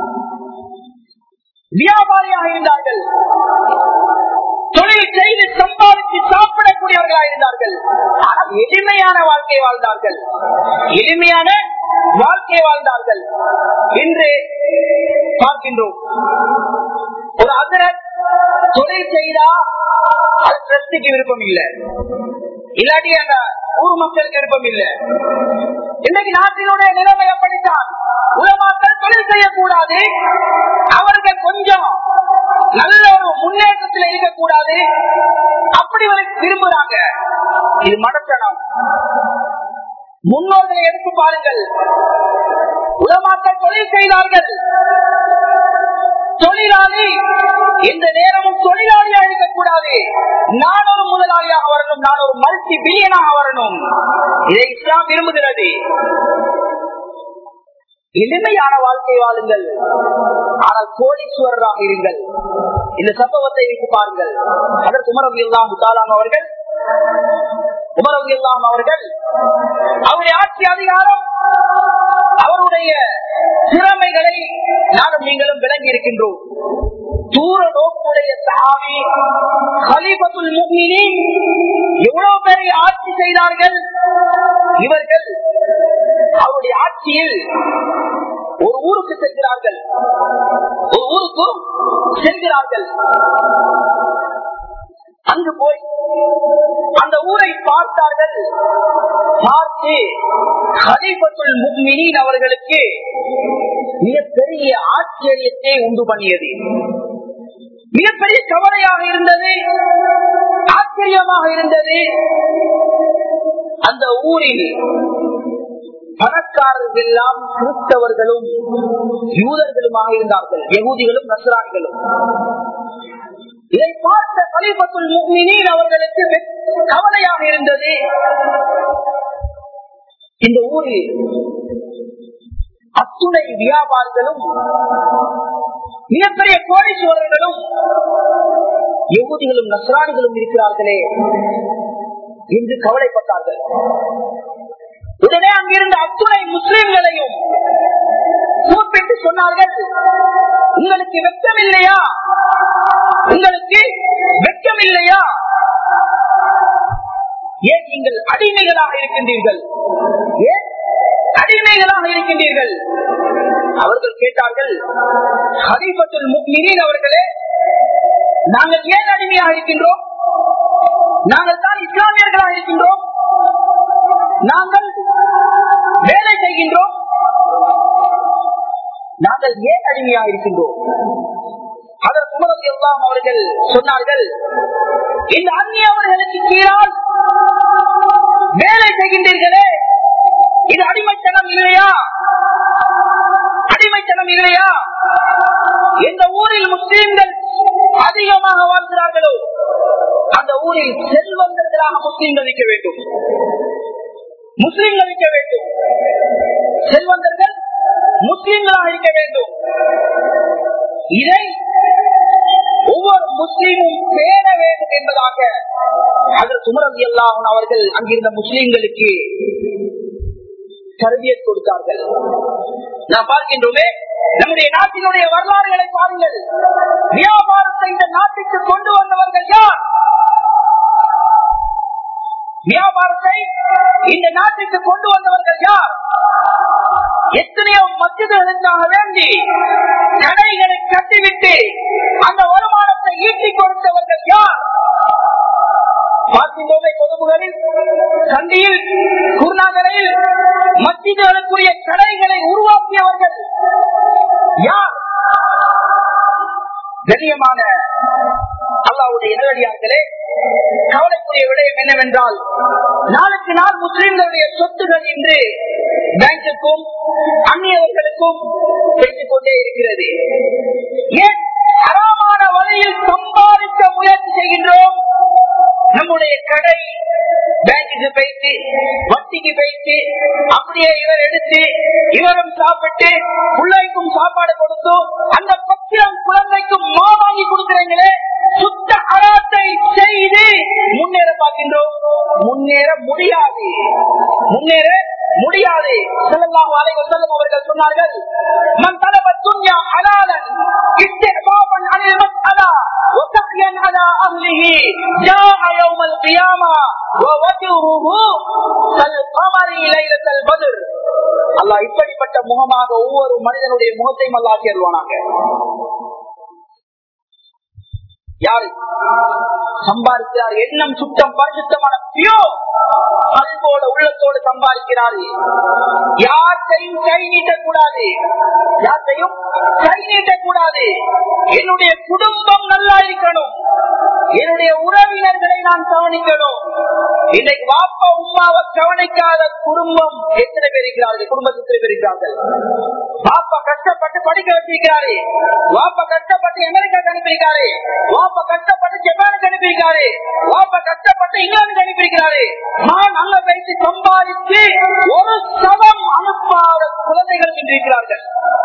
வியாபாரியாக இருந்தார்கள் தொழில் செய்து சம்பாதித்து சாப்பிடக்கூடியவர்களாக இருந்தார்கள் ஆனால் எளிமையான வாழ்க்கை வாழ்ந்தார்கள் எளிமையான வாழ்க்கை வாழ்ந்தார்கள் இன்று பார்க்கின்றோம் ஒரு அசரத் தொழில் செய்தா அது ட்ரஸ்டுக்கு விருப்பம் இல்லை இல்லாட்டி அந்த ஊர் மக்களுக்கு விருப்பம் இல்லை இன்னைக்கு நாட்டினுடைய நிலைமை அப்படித்தான் உலமாக்கள் தொழில் செய்யக்கூடாது அவர்கள் கொஞ்சம் நல்ல ஒரு முன்னேற்றத்தில் இருக்கக்கூடாது அப்படி ஒரு விரும்புறாங்க இது மடத்தனம் முன்னோர்களை எடுத்து பாருங்கள் உலமாக்கள் தொழில் செய்தார்கள் தொழிலாளி எந்த நேரமும் தொழிலாளியாக இருக்கக்கூடாது நான் ஒரு முதலாளியாக வரணும் நான் ஒரு மல்டி பில்லியனாக வரணும் இதை இஸ்லாம் விரும்புகிறது எளிமையான வாழ்க்கை வாழுங்கள் ஆனால் கோடீஸ்வரராக இருங்கள் இந்த சம்பவத்தை வைத்து பாருங்கள் அதற்கு உமரம் இல்லாம் முத்தாலாம் அவர்கள் உமரம் இல்லாம் அவர்கள் அவருடைய ஆட்சி அதிகாரம் அவருடைய திறமைகளை நானும் நீங்களும் விளங்கி இருக்கின்றோம் தூர நோக்குடைய சஹாபி ஹலீபத்துல் முஃமினீன் எவ்வளவு பேரை ஆட்சி செய்தார்கள் இவர்கள் அவருடைய ஆட்சியில் ஒரு ஊருக்கு செல்கிறார்கள் ஒரு ஊருக்கு செல்கிறார்கள் அங்கு போய் அந்த ஊரை பார்த்தார்கள் பார்த்து ஹலீபத்துல் முக்மினின் அவர்களுக்கு மிகப்பெரிய ஆச்சரியத்தை உண்டு பண்ணியது மிகப்பெரிய கவலையாக இருந்தது ஆச்சரியமாக இருந்தது அந்த ஊரில் பணக்காரர்கள் எல்லாம் கிறிஸ்தவர்களும் யூதர்களுமாக இருந்தார்கள் யகூதிகளும் நசரான்களும் இதை பார்த்த கலிபத்துல் முக்மினீன் அவர்களுக்கு வெ- கவலையாக இருந்தது இந்த ஊரில் அத்துணை வியாபாரிகளும் மிகப்பெரிய கோடீஸ்வரர்களும் யகூதிகளும் நஸ்ரானிகளும் இருக்கிறார்களே என்று கவலைப்பட்டார்கள் உடனே அங்கிருந்த அத்துணை முஸ்லிம்களையும் கூப்பிட்டு சொன்னார்கள் உங்களுக்கு வெட்கம் இல்லையா உங்களுக்கு வெட்கம் இல்லையா ஏன் நீங்கள் அடிமைகளாக இருக்கின்றீர்கள் ஏன் அடிமைகளாக இருக்கின்றீர்கள் அவர்கள் கேட்டார்கள் ஹரிபத்துல் முக்மினின் அவர்களே நாங்கள் ஏன் அடிமையாக இருக்கின்றோம் நாங்கள் தான் இஸ்லாமியர்களாக இருக்கின்றோம் நாங்கள் வேலை செய்கின்றோம் நாங்கள் ஏன் அடிமையாக இருக்கின்றோம் அதற்கு உமரது எல்லாம் அவர்கள் சொன்னார்கள் இந்த அந்நியவர்களுக்கு கீழால் வேலை செய்கின்றீர்களே இது அடிமைத்தனம் இல்லையா அடிமைத்தனம் இல்லையா எந்த ஊரில் முஸ்லீம்கள் அதிகமாக வாழ்கிறார்களோ அந்த ஊரில் செல்வந்தர்களாக முஸ்லீம்கள் இருக்க வேண்டும் முஸ்லீம்கள் இருக்க வேண்டும் செல்வந்தர்கள் முஸ்லீம்களாக இருக்க வேண்டும் இதை ஒவ்வொரு முஸ்லீமும் பேண வேண்டும் என்பதாக அதில் சுமரதி எல்லாம் அவர்கள் அங்கிருந்த முஸ்லீம்களுக்கு கருவியை கொடுத்தார்கள் நாம் பார்க்கின்றோமே நம்முடைய நாட்டினுடைய வரலாறுகளை பாருங்கள் வியாபாரத்தை இந்த நாட்டுக்கு கொண்டு வந்தவர்கள் யார் வியாபாரத்தை இந்த நாட்டுக்கு கொண்டு வந்தவர்கள் யார் எத்தனையோ மசிதர்களுக்காக வேண்டி கடைகளை கட்டிவிட்டு அந்த வருமானத்தை ஈட்டிக் கொடுத்தவர்கள் யார் பார்க்கின்றோமே கொதுபுகளில் கண்டியில் குருநாகரில் மசிதர்களுக்குரிய கடைகளை உருவாக்கியவர்கள் யார் கண்ணியமான அல்லாவுடைய நேரடியார்களே கவலைக்குரிய விடயம் என்னவென்றால் நாளுக்கு நாள் முஸ்லிம்களுடைய சொத்துகள் இன்று பேங்குக்கும் அந்நியவர்களுக்கும் பெற்றுக் கொண்டே இருக்கிறது ஏன் அறமான வழியில் சம்பாதிக்க முயற்சி செய்கின்றோம் நம்முடைய கடை பேங்குக்கு போயிட்டு வட்டிக்கு போயிட்டு அப்படியே இவர் எடுத்து இவரும் சாப்பிட்டு பிள்ளைக்கும் சாப்பாடு கொடுத்து அந்த பத்திரம் குழந்தைக்கும் மாதம் வாங்கி கொடுக்கிறீங்களே சுத்த அராத்தை செய்து முன்னேற பார்க்கின்றோம் முன்னேற முடியாது முன்னேற முடியாது ஸல்லல்லாஹு அலைஹி வஸல்லம் அவர்கள் சொன்னார்கள் மன் தலப துன்யா ஹலாலன் இஸ்திஹபாபன் அனில் மஸ்அலா وسقيا على أهله جاء يوم القيامة ووجهه كالقمر ليلة البدر அல்லாஹ் இப்படிப்பட்ட முகமாக ஒவ்வொரு மனிதனுடைய முகத்தையும் அல்லாஹ் சேர்வானாங்க யாரு சம்பாதிக்கிறார் எண்ணம் சுத்தம் பரிசுத்தமான பியோ அன்போட உள்ளத்தோடு சம்பாதிக்கிறாரு யார்த்தையும் கை நீட்டக்கூடாது யார்த்தையும் கை நீட்டக்கூடாது என்னுடைய குடும்பம் நல்லா இருக்கணும் என்னுடைய உறவினர்களை நான் கவனிக்கணும் இன்னைக்கு வாப்பா உமாவை கவனிக்காத குடும்பம் எத்தனை பேர் இருக்கிறார்கள் குடும்பத்தில் எத்தனை பேர் இருக்கிறார்கள் வாப்பா கஷ்டப்பட்டு படிக்க வச்சிருக்கிறாரு வாப்பா கஷ்டப்பட்டு அமெரிக்காக்கு அனுப்பியிருக்காரு வாப்பா கஷ்டப்பட்டு ஜப்பானுக்கு அனுப்பியிருக்காரு வாப்பா கஷ்டப்பட்டு இங்கிலாந்துக்கு அனுப்பியிருக்கிறாரு நான் அங்க வைத்து சம்பாதித்து ஒரு சதம் அனுப்பாத குழந்தைகள் இன்று இருக்கிறார்கள்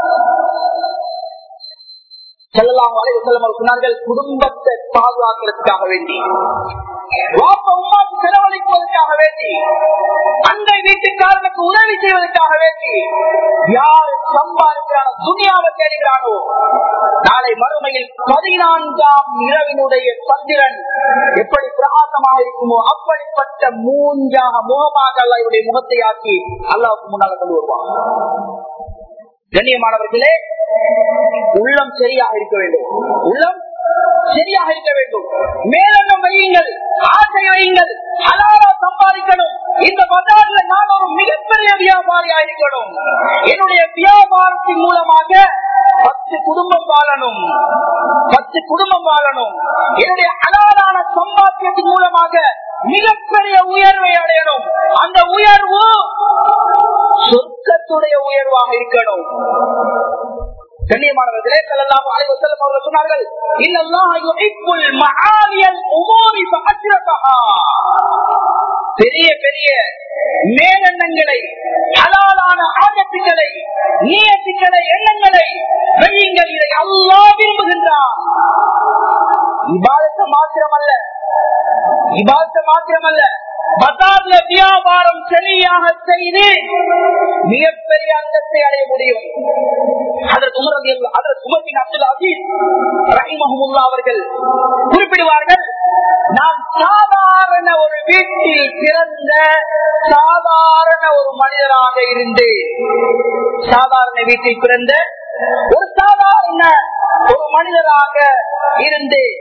செல்லலாம் வரை செல்லம் சொன்னார்கள் குடும்பத்தை பாதுகாக்கிறதுக்காக வேண்டி வாப்ப உமாக்கு செலவழிப்பதற்காக வேண்டி அண்டை வீட்டுக்காரனுக்கு உதவி செய்வதற்காக வேண்டி யார் சம்பாதிக்கிறானோ துணியாவை தேடுகிறானோ நாளை மறுமையில் பதினான்காம் இரவினுடைய சந்திரன் எப்படி பிரகாசமாக இருக்குமோ அப்படிப்பட்ட மூன்றாக முகமாக அல்ல இவருடைய முகத்தை ஆக்கி அல்லாவுக்கு முன்னால கொண்டு வருவான் கண்ணியமானவர்களே உள்ளம் சரியாக இருக்க வேண்டும் உள்ளம் சரியாக இருக்க வேண்டும் மேலெண்ணம் வையுங்கள் ஆசை வையுங்கள் அலாரா சம்பாதிக்கணும் இந்த பஜார்ல நான் ஒரு மிகப்பெரிய வியாபாரியா இருக்கணும் என்னுடைய வியாபாரத்தின் மூலமாக பத்து குடும்பம் வாழணும் பத்து குடும்பம் வாழணும் என்னுடைய அலாரான சம்பாத்தியத்தின் மூலமாக மிகப்பெரிய உயர்வை அடையணும் அந்த உயர்வு சொர்க்கத்துடைய உயர்வாக இருக்கணும் கண்ணியமானவர்களே செல்லலாம் அனைவரும் அவர்கள் சொன்னார்கள் இல்லல்லாஹ் யுஹிப்புல் மஆலியல் உமூரி ஃபஅஸ்ரஃபஹா பெரிய பெரிய மேலெண்ணங்களை ஹலாலான ஆஜத்துக்களை நியத்துக்களை எண்ணங்களை வெய்யுங்கள் இதை அல்லாஹ் விரும்புகின்றான் இபாதத்தை மாத்திரமல்ல இபாதத்தை மாத்திரமல்ல பஜார்ல வியாபாரம் சரியாக செய்து மிகப்பெரிய அந்தத்தை அடைய முடியும் அதற்கு உமரதில் அதற்கு உமர்பின் அப்துல் அசீஸ் ரஹிமஹமுல்லா அவர்கள் குறிப்பிடுவார்கள் நான் சாதாரண ஒரு வீட்டில் பிறந்த சாதாரண ஒரு மனிதராக இருந்தேன் சாதாரண வீட்டில் பிறந்த ஒரு சாதாரண ஒரு மனிதராக இருந்தேன்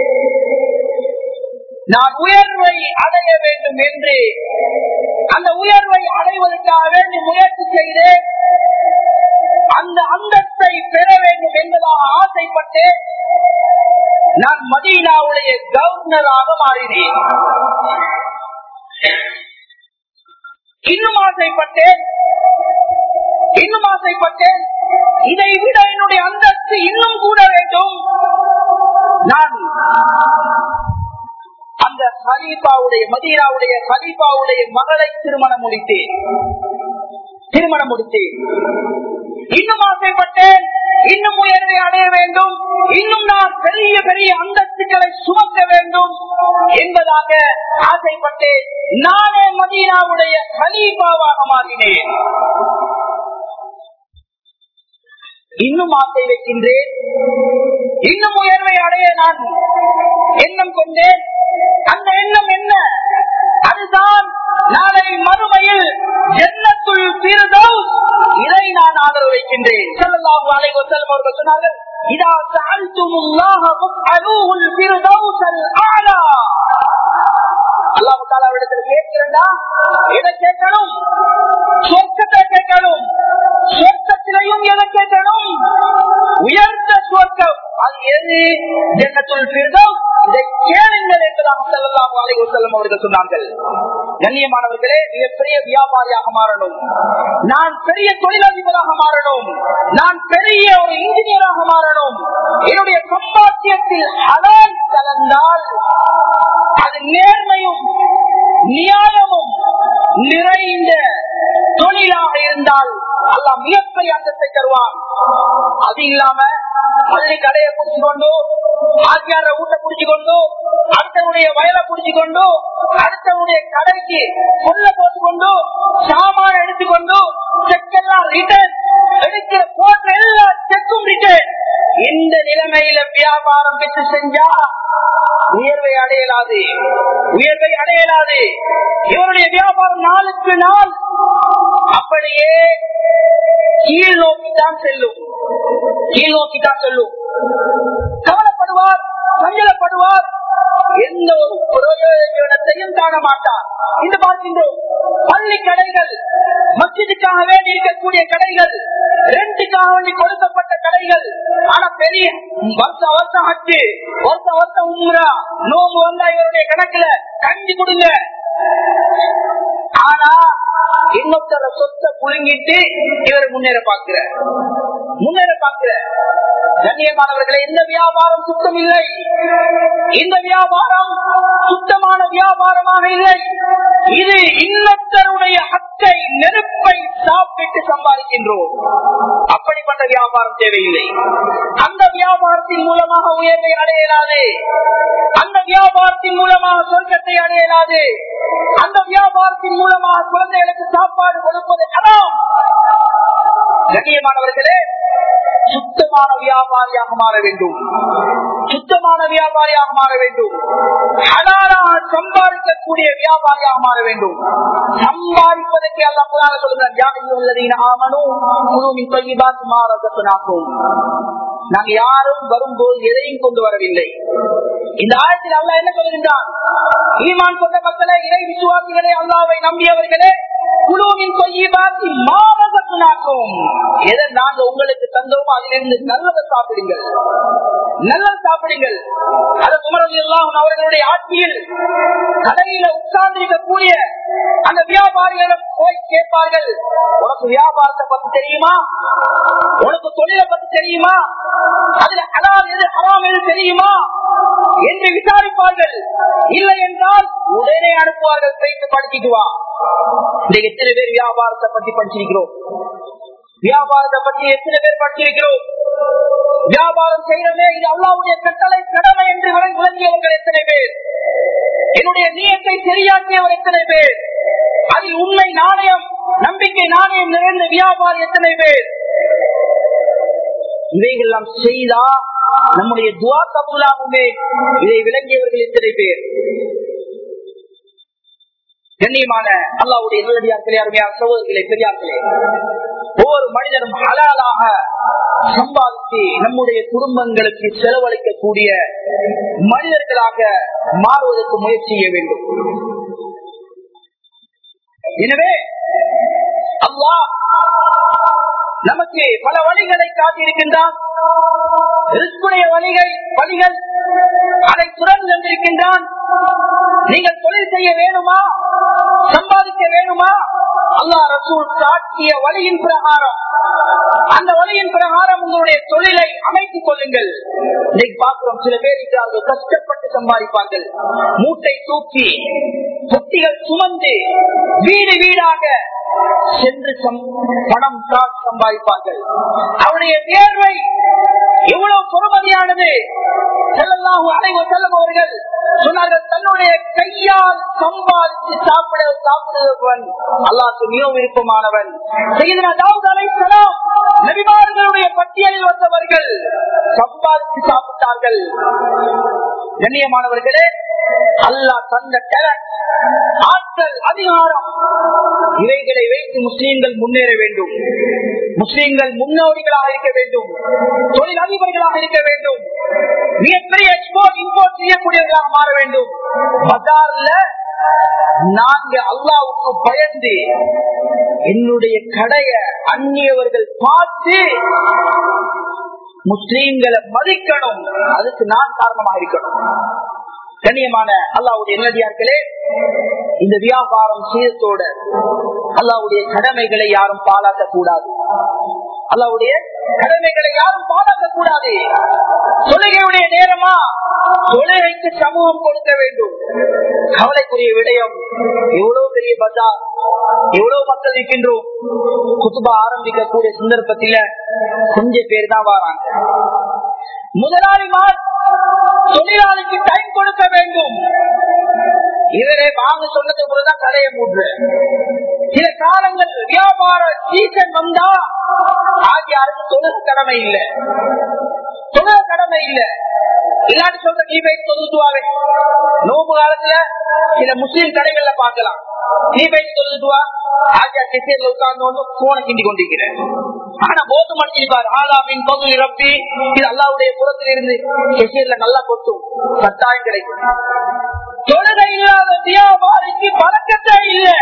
நான் உயர்வை அடைய வேண்டும் என்று அந்த உயர்வை அடைவதற்காக வேண்டி முயற்சி செய்து அந்த அந்தத்தை பெற வேண்டும் என்பதாக ஆசைப்பட்டு நான் மதீனாவுடைய கவர்னராக மாறினேன் இன்னும் ஆசைப்பட்டேன் இன்னும் ஆசைப்பட்டேன் இதை விட என்னுடைய அந்தஸ்து இன்னும் கூட வேண்டும் நான் அந்த ஹலீஃபாவுடைய மதீனாவுடைய ஹலீஃபாவுடைய மகளை திருமணம் முடித்தேன் திருமணம் முடித்தேன் இன்னும் ஆசைப்பட்டேன் இன்னும் உயர்வை அடைய வேண்டும் இன்னும் நான் பெரிய பெரிய அந்தஸ்துகளை சுமக்க வேண்டும் என்பதாக ஆசைப்பட்டேன் நானே மதீனாவுடைய ஹலீஃபாவாக மாறினேன் இன்னும் ஆசை வைக்கின்றேன் இன்னும் உயர்வை அடைய நான் எண்ணம் கொண்டேன் அந்த எண்ணம் என்ன அதுதான் நாளை மறுமையில் ஜன்னத்துள் பிறதம் இதை நான் ஆதரவு வைக்கின்றேன் ஸல்லல்லாஹு அலைஹி வஸல்லம் அவர்கள் சொன்னார்கள் இதா சஅல்துமுல்லாஹ ஃபஸ்அலூஹுல் ஃபிர்தௌஸல் அலா அல்லாஹ் தஆலா இடத்தில் கேட்கிறேன்டா எதை கேட்கணும் சொர்க்கத்தை கேட்கணும் சொர்க்கத்திலையும் எதை கேட்கணும் உயர்ந்த சொர்க்கம் அது எது ஜன்னத்துல் ஃபிர்தௌஸ் இதை கேளுங்கள் என்பதாக ஸல்லல்லாஹு அலைஹி வஸல்லம் அவர்கள் சொன்னார்கள் கண்ணியமானவர்களே மிகப்பெரிய வியாபாரியாக மாறணும் நான் பெரிய தொழிலதிபராக மாறணும் நான் பெரிய ஒரு இன்ஜினியராக மாறணும் என்னுடைய சம்பாத்தியத்தில் ஹலால் கலந்தால் அது நேர்மையும் நியாயமும் நிறைந்த தொழிலாக இருந்தால் அல்லா மிகப்பெரிய அந்தத்தை தருவான் அது இல்லாம பள்ளி கடையை குடிச்சு கொண்டு ஆச்சியார ஊட்ட குடிச்சு கொண்டு அடுத்தவனுடைய வயலை குடிச்சு கொண்டு அடுத்தவனுடைய கடைக்கு புல்ல போட்டு கொண்டு சாமான எடுத்துக்கொண்டு செக்கெல்லாம் ரிட்டர்ன் எடுக்கிற போட்ட எல்லா செக்கும் ரிட்டர்ன் இந்த நிலைமையில வியாபாரம் பெற்று செஞ்சா உயர்வை அடையலாது உயர்வை அடையலாது இவருடைய வியாபாரம் நாளுக்கு நாள் அப்படியே கீழ் நோக்கித்தான் செல்லும் கீழ் நோக்கித்தான் செல்லும் கவலைப்படுவார் சஞ்சலப்படுவார் எந்த ஒரு பிரயோஜனத்தையும் காண மாட்டார் இந்த பார்க்கின்றோம் பள்ளி கடைகள் மஸ்ஜிதுக்காக வேண்டி இருக்கக்கூடிய கடைகள் ரெண்டுக்காக வேண்டி கொடுக்கப்பட்ட கடைகள் ஆனா பெரிய வருஷம் வருஷம் அச்சு வருஷம் வருஷம் உம்ரா நோம்பு வந்தா இவருடைய கணக்குல கஞ்சி கொடுங்க ஆனா இன்னொருத்தர சொத்தை புழுங்கிட்டு இவர் முன்னேற பார்க்கிற முன்னேற பார்க்கிற கண்ணியமானவர்களை இந்த வியாபாரம் சுத்தம் இல்லை இந்த வியாபாரம் சுத்தமான வியாபாரமாக இல்லை இது இன்னொருத்தருடைய ஹக்கை நெருப்பை சாப்பிட்டு சம்பாதிக்கின்றோம் அப்படிப்பட்ட வியாபாரம் தேவையில்லை அந்த வியாபாரத்தின் மூலமாக உயர்வை அடையலாது அந்த வியாபாரத்தின் மூலமாக சொர்க்கத்தை அடையலாது அந்த வியாபாரத்தின் மூலமாக குழந்தைகளுக்கு சாப்பாடு கொடுப்பது அதான் கண்ணியமானவர்களே சுத்தமான வியாபாரியாக மாற வேண்டும் சுத்தமான வியாபாரியாக மாற வேண்டும் ஹலாலாக சம்பாதிக்கக்கூடிய வியாபாரியாக மாற வேண்டும் சம்பாதிப்பதற்கு எல்லாம் புதாக சொல்லுங்கள் யாரும் ஆமனும் குழுவின் தொய்பாத் மாறதற்குனாக்கும் நாங்க யாரும் வரும்போது எதையும் கொண்டு வரவில்லை இந்த ஆயத்தில் அல்லா என்ன சொல்கின்றான் ஈமான் கொண்ட மக்களை இறை விசுவாசிகளே அல்லாவை நம்பியவர்களே குழுவின் தொய்பாத்தி மாறதற்குனாக்கும் எதை நாங்க உங்களுக்கு தந்தோமோ அதிலிருந்து நல்லதை சாப்பிடுங்கள் நல்லது சாப்பிடுங்கள் அது குமரது எல்லாம் அவர்களுடைய ஆட்சியில் கடையில உட்கார்ந்து இருக்கக்கூடிய அந்த வியாபாரிகளிடம் போய் கேட்பார்கள் உனக்கு வியாபாரத்தை பத்தி தெரியுமா உனக்கு தொழிலை பத்தி தெரியுமா அதுல ஹலால் எது ஹராம் எது தெரியுமா என்று விசாரிப்பார்கள் இல்லை என்றால் உடனே அனுப்புவார்கள் போயிட்டு படிச்சுட்டு வா இன்னைக்கு எத்தனை பேர் வியாபாரத்தை பத்தி படிச்சிருக்கிறோம் வியாபாரத்தை பற்றி எத்தனை பேர் படிச்சிருக்கிறோம் வியாபாரம் செய்யறதே இது அல்லாவுடைய கட்டளை கடமை என்று விளங்கியவர்கள் எத்தனை பேர் என்னுடைய நீயத்தை சரியாக்கியவர் எத்தனை பேர் அதில் உண்மை நாணயம் நம்பிக்கை நாணயம் நிறைந்த வியாபாரி எத்தனை பேர் இவைகள்லாம் செய்தா நம்முடைய துவா கபுலாகுமே இதை விளங்கியவர்கள் எத்தனை பேர் கண்ணியமான அல்லாவுடைய நேரடியார்களே அருமையான சகோதரர்களே பெரியார்களே ஒவ்வொரு மனிதனும் ஹலாலாக சம்பாதித்து நம்முடைய குடும்பங்களுக்கு செலவழிக்கக்கூடிய மனிதர்களாக மாறுவதற்கு முயற்சி செய்ய வேண்டும் எனவே அல்லா நமக்கு பல வழிகளை காட்டியிருக்கின்றான் வழிகள் வழிகள் அதை துறந்து தந்திருக்கின்றான் நீங்கள் தொழில் செய்ய வேணுமா சம்பாதிக்க வேணுமா அல்லா ரசூல் காட்டிய வழியின் பிரகாரம் அந்த வழியின் பிரகாரம் உங்களுடைய தொழிலை அமைத்துக் கொள்ளுங்கள் இன்னைக்கு பார்க்கிறோம் சில பேர் இருக்கிறார்கள் கஷ்டப்பட்டு சம்பாதிப்பார்கள் மூட்டை தூக்கி தொட்டிகள் சுமந்து வீடு வீடாக சென்று பணம் சம்பாதிப்பார்கள் அவருடைய தேர்வை எவ்வளவு பொறுமதியானது செல்லலாம் அனைவ செல்லும் அவர்கள் சொன்னார்கள் தன்னுடைய கையால் சம்பாதித்து சாப்பிட சாப்பிடுவன் அல்லாக்கு மிக விருப்பமானவன் நபிமார்களுடைய பட்டியலில் வந்தவர்கள் சம்பாதித்து சாப்பிட்டார்கள் கண்ணியமானவர்களே அல்லா தந்த டேலண்ட் ஆற்றல் அதிகாரம் இவைகளை வைத்து முஸ்லீம்கள் முன்னேற வேண்டும் முஸ்லீம்கள் முன்னோடிகளாக இருக்க வேண்டும் தொழில் அதிபர்களாக இருக்க வேண்டும் மிகப்பெரிய எக்ஸ்போர்ட் இம்போர்ட் செய்யக்கூடியவர்களாக மாற வேண்டும் பஜார்ல நாங்க அல்லாவுக்கு பயந்து என்னுடைய கடைய அந்நியவர்கள் பார்த்து முஸ்லீம்களை மதிக்கணும் அதுக்கு நான் காரணமாக இருக்கணும் கண்ணியமான அல்லாவுடைய நல்லடியார்களே இந்த வியாபாரம் சீரத்தோட அல்லாவுடைய கடமைகளை யாரும் பாழாக்க கூடாது அல்லாவுடைய கடமைகளை யாரும் பாழாக்க கூடாது தொழுகையுடைய நேரமா தொழுகைக்கு சமூகம் கொடுக்க வேண்டும் கவலைக்குரிய விடயம் எவ்வளவு பெரிய பஜார் எவ்வளவு மக்கள் இருக்கின்றோம் குத்துபா ஆரம்பிக்கக்கூடிய சந்தர்ப்பத்தில கொஞ்சம் பேர் தான் வராங்க முதலாளிமார் தொழிலாளிக்கு டைம் கொடுக்க வேண்டும் இவரே வாங்க சொன்னது போதுதான் கதையை மூன்று சில காலங்கள் வியாபார சீசன் வந்தா ஆகியாருக்கு தொழில் கடமை இல்லை தொழில் கடமை இல்லை இல்லாட்டி சொல்ற டிவை தொழுதுவாங்க நோம்பு காலத்துல சில முஸ்லீம் கடைகள்ல பார்க்கலாம் டிவை தொழுதுவா ஆஜா கிசேர்ல உட்கார்ந்து போன கிண்டி கொண்டிருக்கிறேன் ஆனா போது மடிச்சிருப்பார் ஆலாமின் பகுதி ரப்பி இது அல்லாவுடைய புறத்தில் இருந்து கிசேர்ல நல்லா கொட்டும் கட்டாயம் கிடைக்கும் தொழுகை இல்லாத வியாபாரிக்கு பழக்கத்தை இல்லை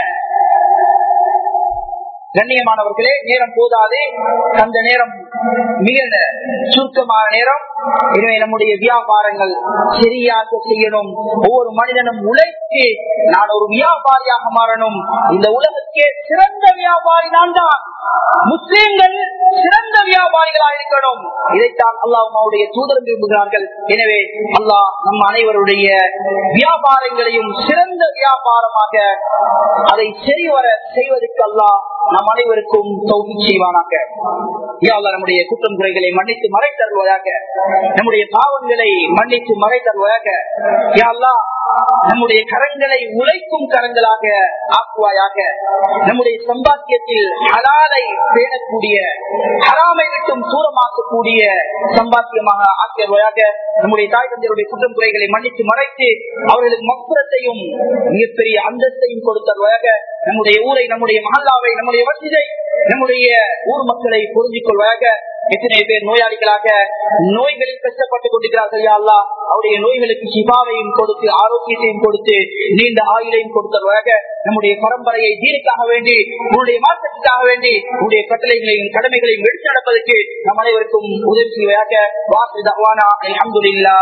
கண்ணியமானவர்களே நேரம் போதாது அந்த நேரம் மிக சுருக்கமான நேரம் எனவே நம்முடைய வியாபாரங்கள் சரியாக செய்யணும் ஒவ்வொரு மனிதனும் உழைத்து நான் ஒரு வியாபாரியாக மாறணும் இந்த உலகக்கே சிறந்த வியாபாரி நான் தான் முஸ்லீம்கள் சிறந்த வியாபாரிகளாக இருக்கணும் இதைத்தான் அல்லாஹ் தூதர் விரும்புகிறார்கள் எனவே அல்லாஹ் நம் அனைவருடைய வியாபாரங்களையும் சிறந்த வியாபாரமாக அதை சரிவர செய்வதற்கு அல்லாஹ் நம் அனைவருக்கும் தௌகி செய்வானாக நம்முடைய குற்றம் குறைகளை மன்னித்து மறை தருவதாக நம்முடைய பாவங்களை மன்னித்து மறை தருவதாக யாழ்லா நம்முடைய கரங்களை உழைக்கும் கரங்களாக ஆக்குவாயாக நம்முடைய சம்பாத்தியத்தில் ஹலாலை பேணக்கூடிய ஹராமை விட்டும் தூரமாக்கக்கூடிய சம்பாத்தியமாக ஆக்கியவையாக நம்முடைய தாய் தந்தையருடைய குற்றம் குறைகளை மன்னித்து மறைத்து அவர்களுக்கு மக்குரத்தையும் மிகப்பெரிய அந்தஸ்தையும் கொடுத்தருவாக நம்முடைய ஊரை நம்முடைய மஹல்லாவை நம்முடைய வசதியை நம்முடைய ஊர் மக்களை புரிஞ்சிக் கொள்வதாக எத்தனை பேர் நோயாளிகளாக நோய்களில் கஷ்டப்பட்டுக் கொண்டிருக்கிறார்கள் அல்லா அவருடைய நோய்களுக்கு சிபாவையும் கொடுத்து ஆரோக்கியத்தையும் கொடுத்து நீண்ட ஆயுளையும் கொடுத்தவராக நம்முடைய பரம்பரையை தீனுக்காக வேண்டி உன்னுடைய மாற்றத்துக்காக வேண்டி உன்னுடைய கட்டளைகளையும் கடமைகளையும் எடுத்து நடப்பதற்கு நம் அனைவருக்கும் உதவி செய்வதாக வாசு தவானா அலமதுல்லா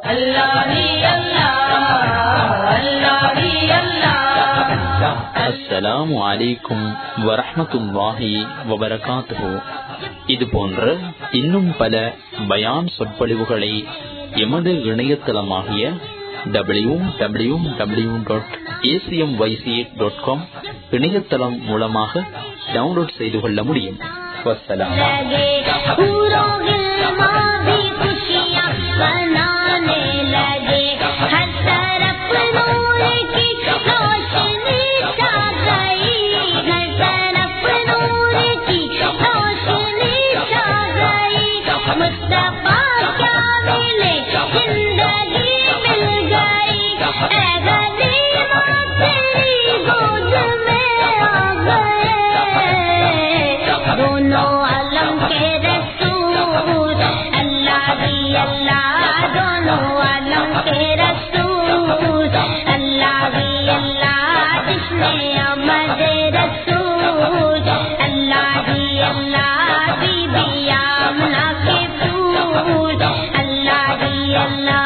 அஸ்ஸலாமு அலைக்கும் வரஹமத்துல்லாஹி வபரகாத்துஹு இது போன்ற இன்னும் பல பயான் சொற்பொழிவுகளை எமது இணையதளமாகிய W W W dot A C M Y C dot com இணையதளம் மூலமாக டவுன்லோட் செய்து கொள்ள முடியும் வசலாம் Allah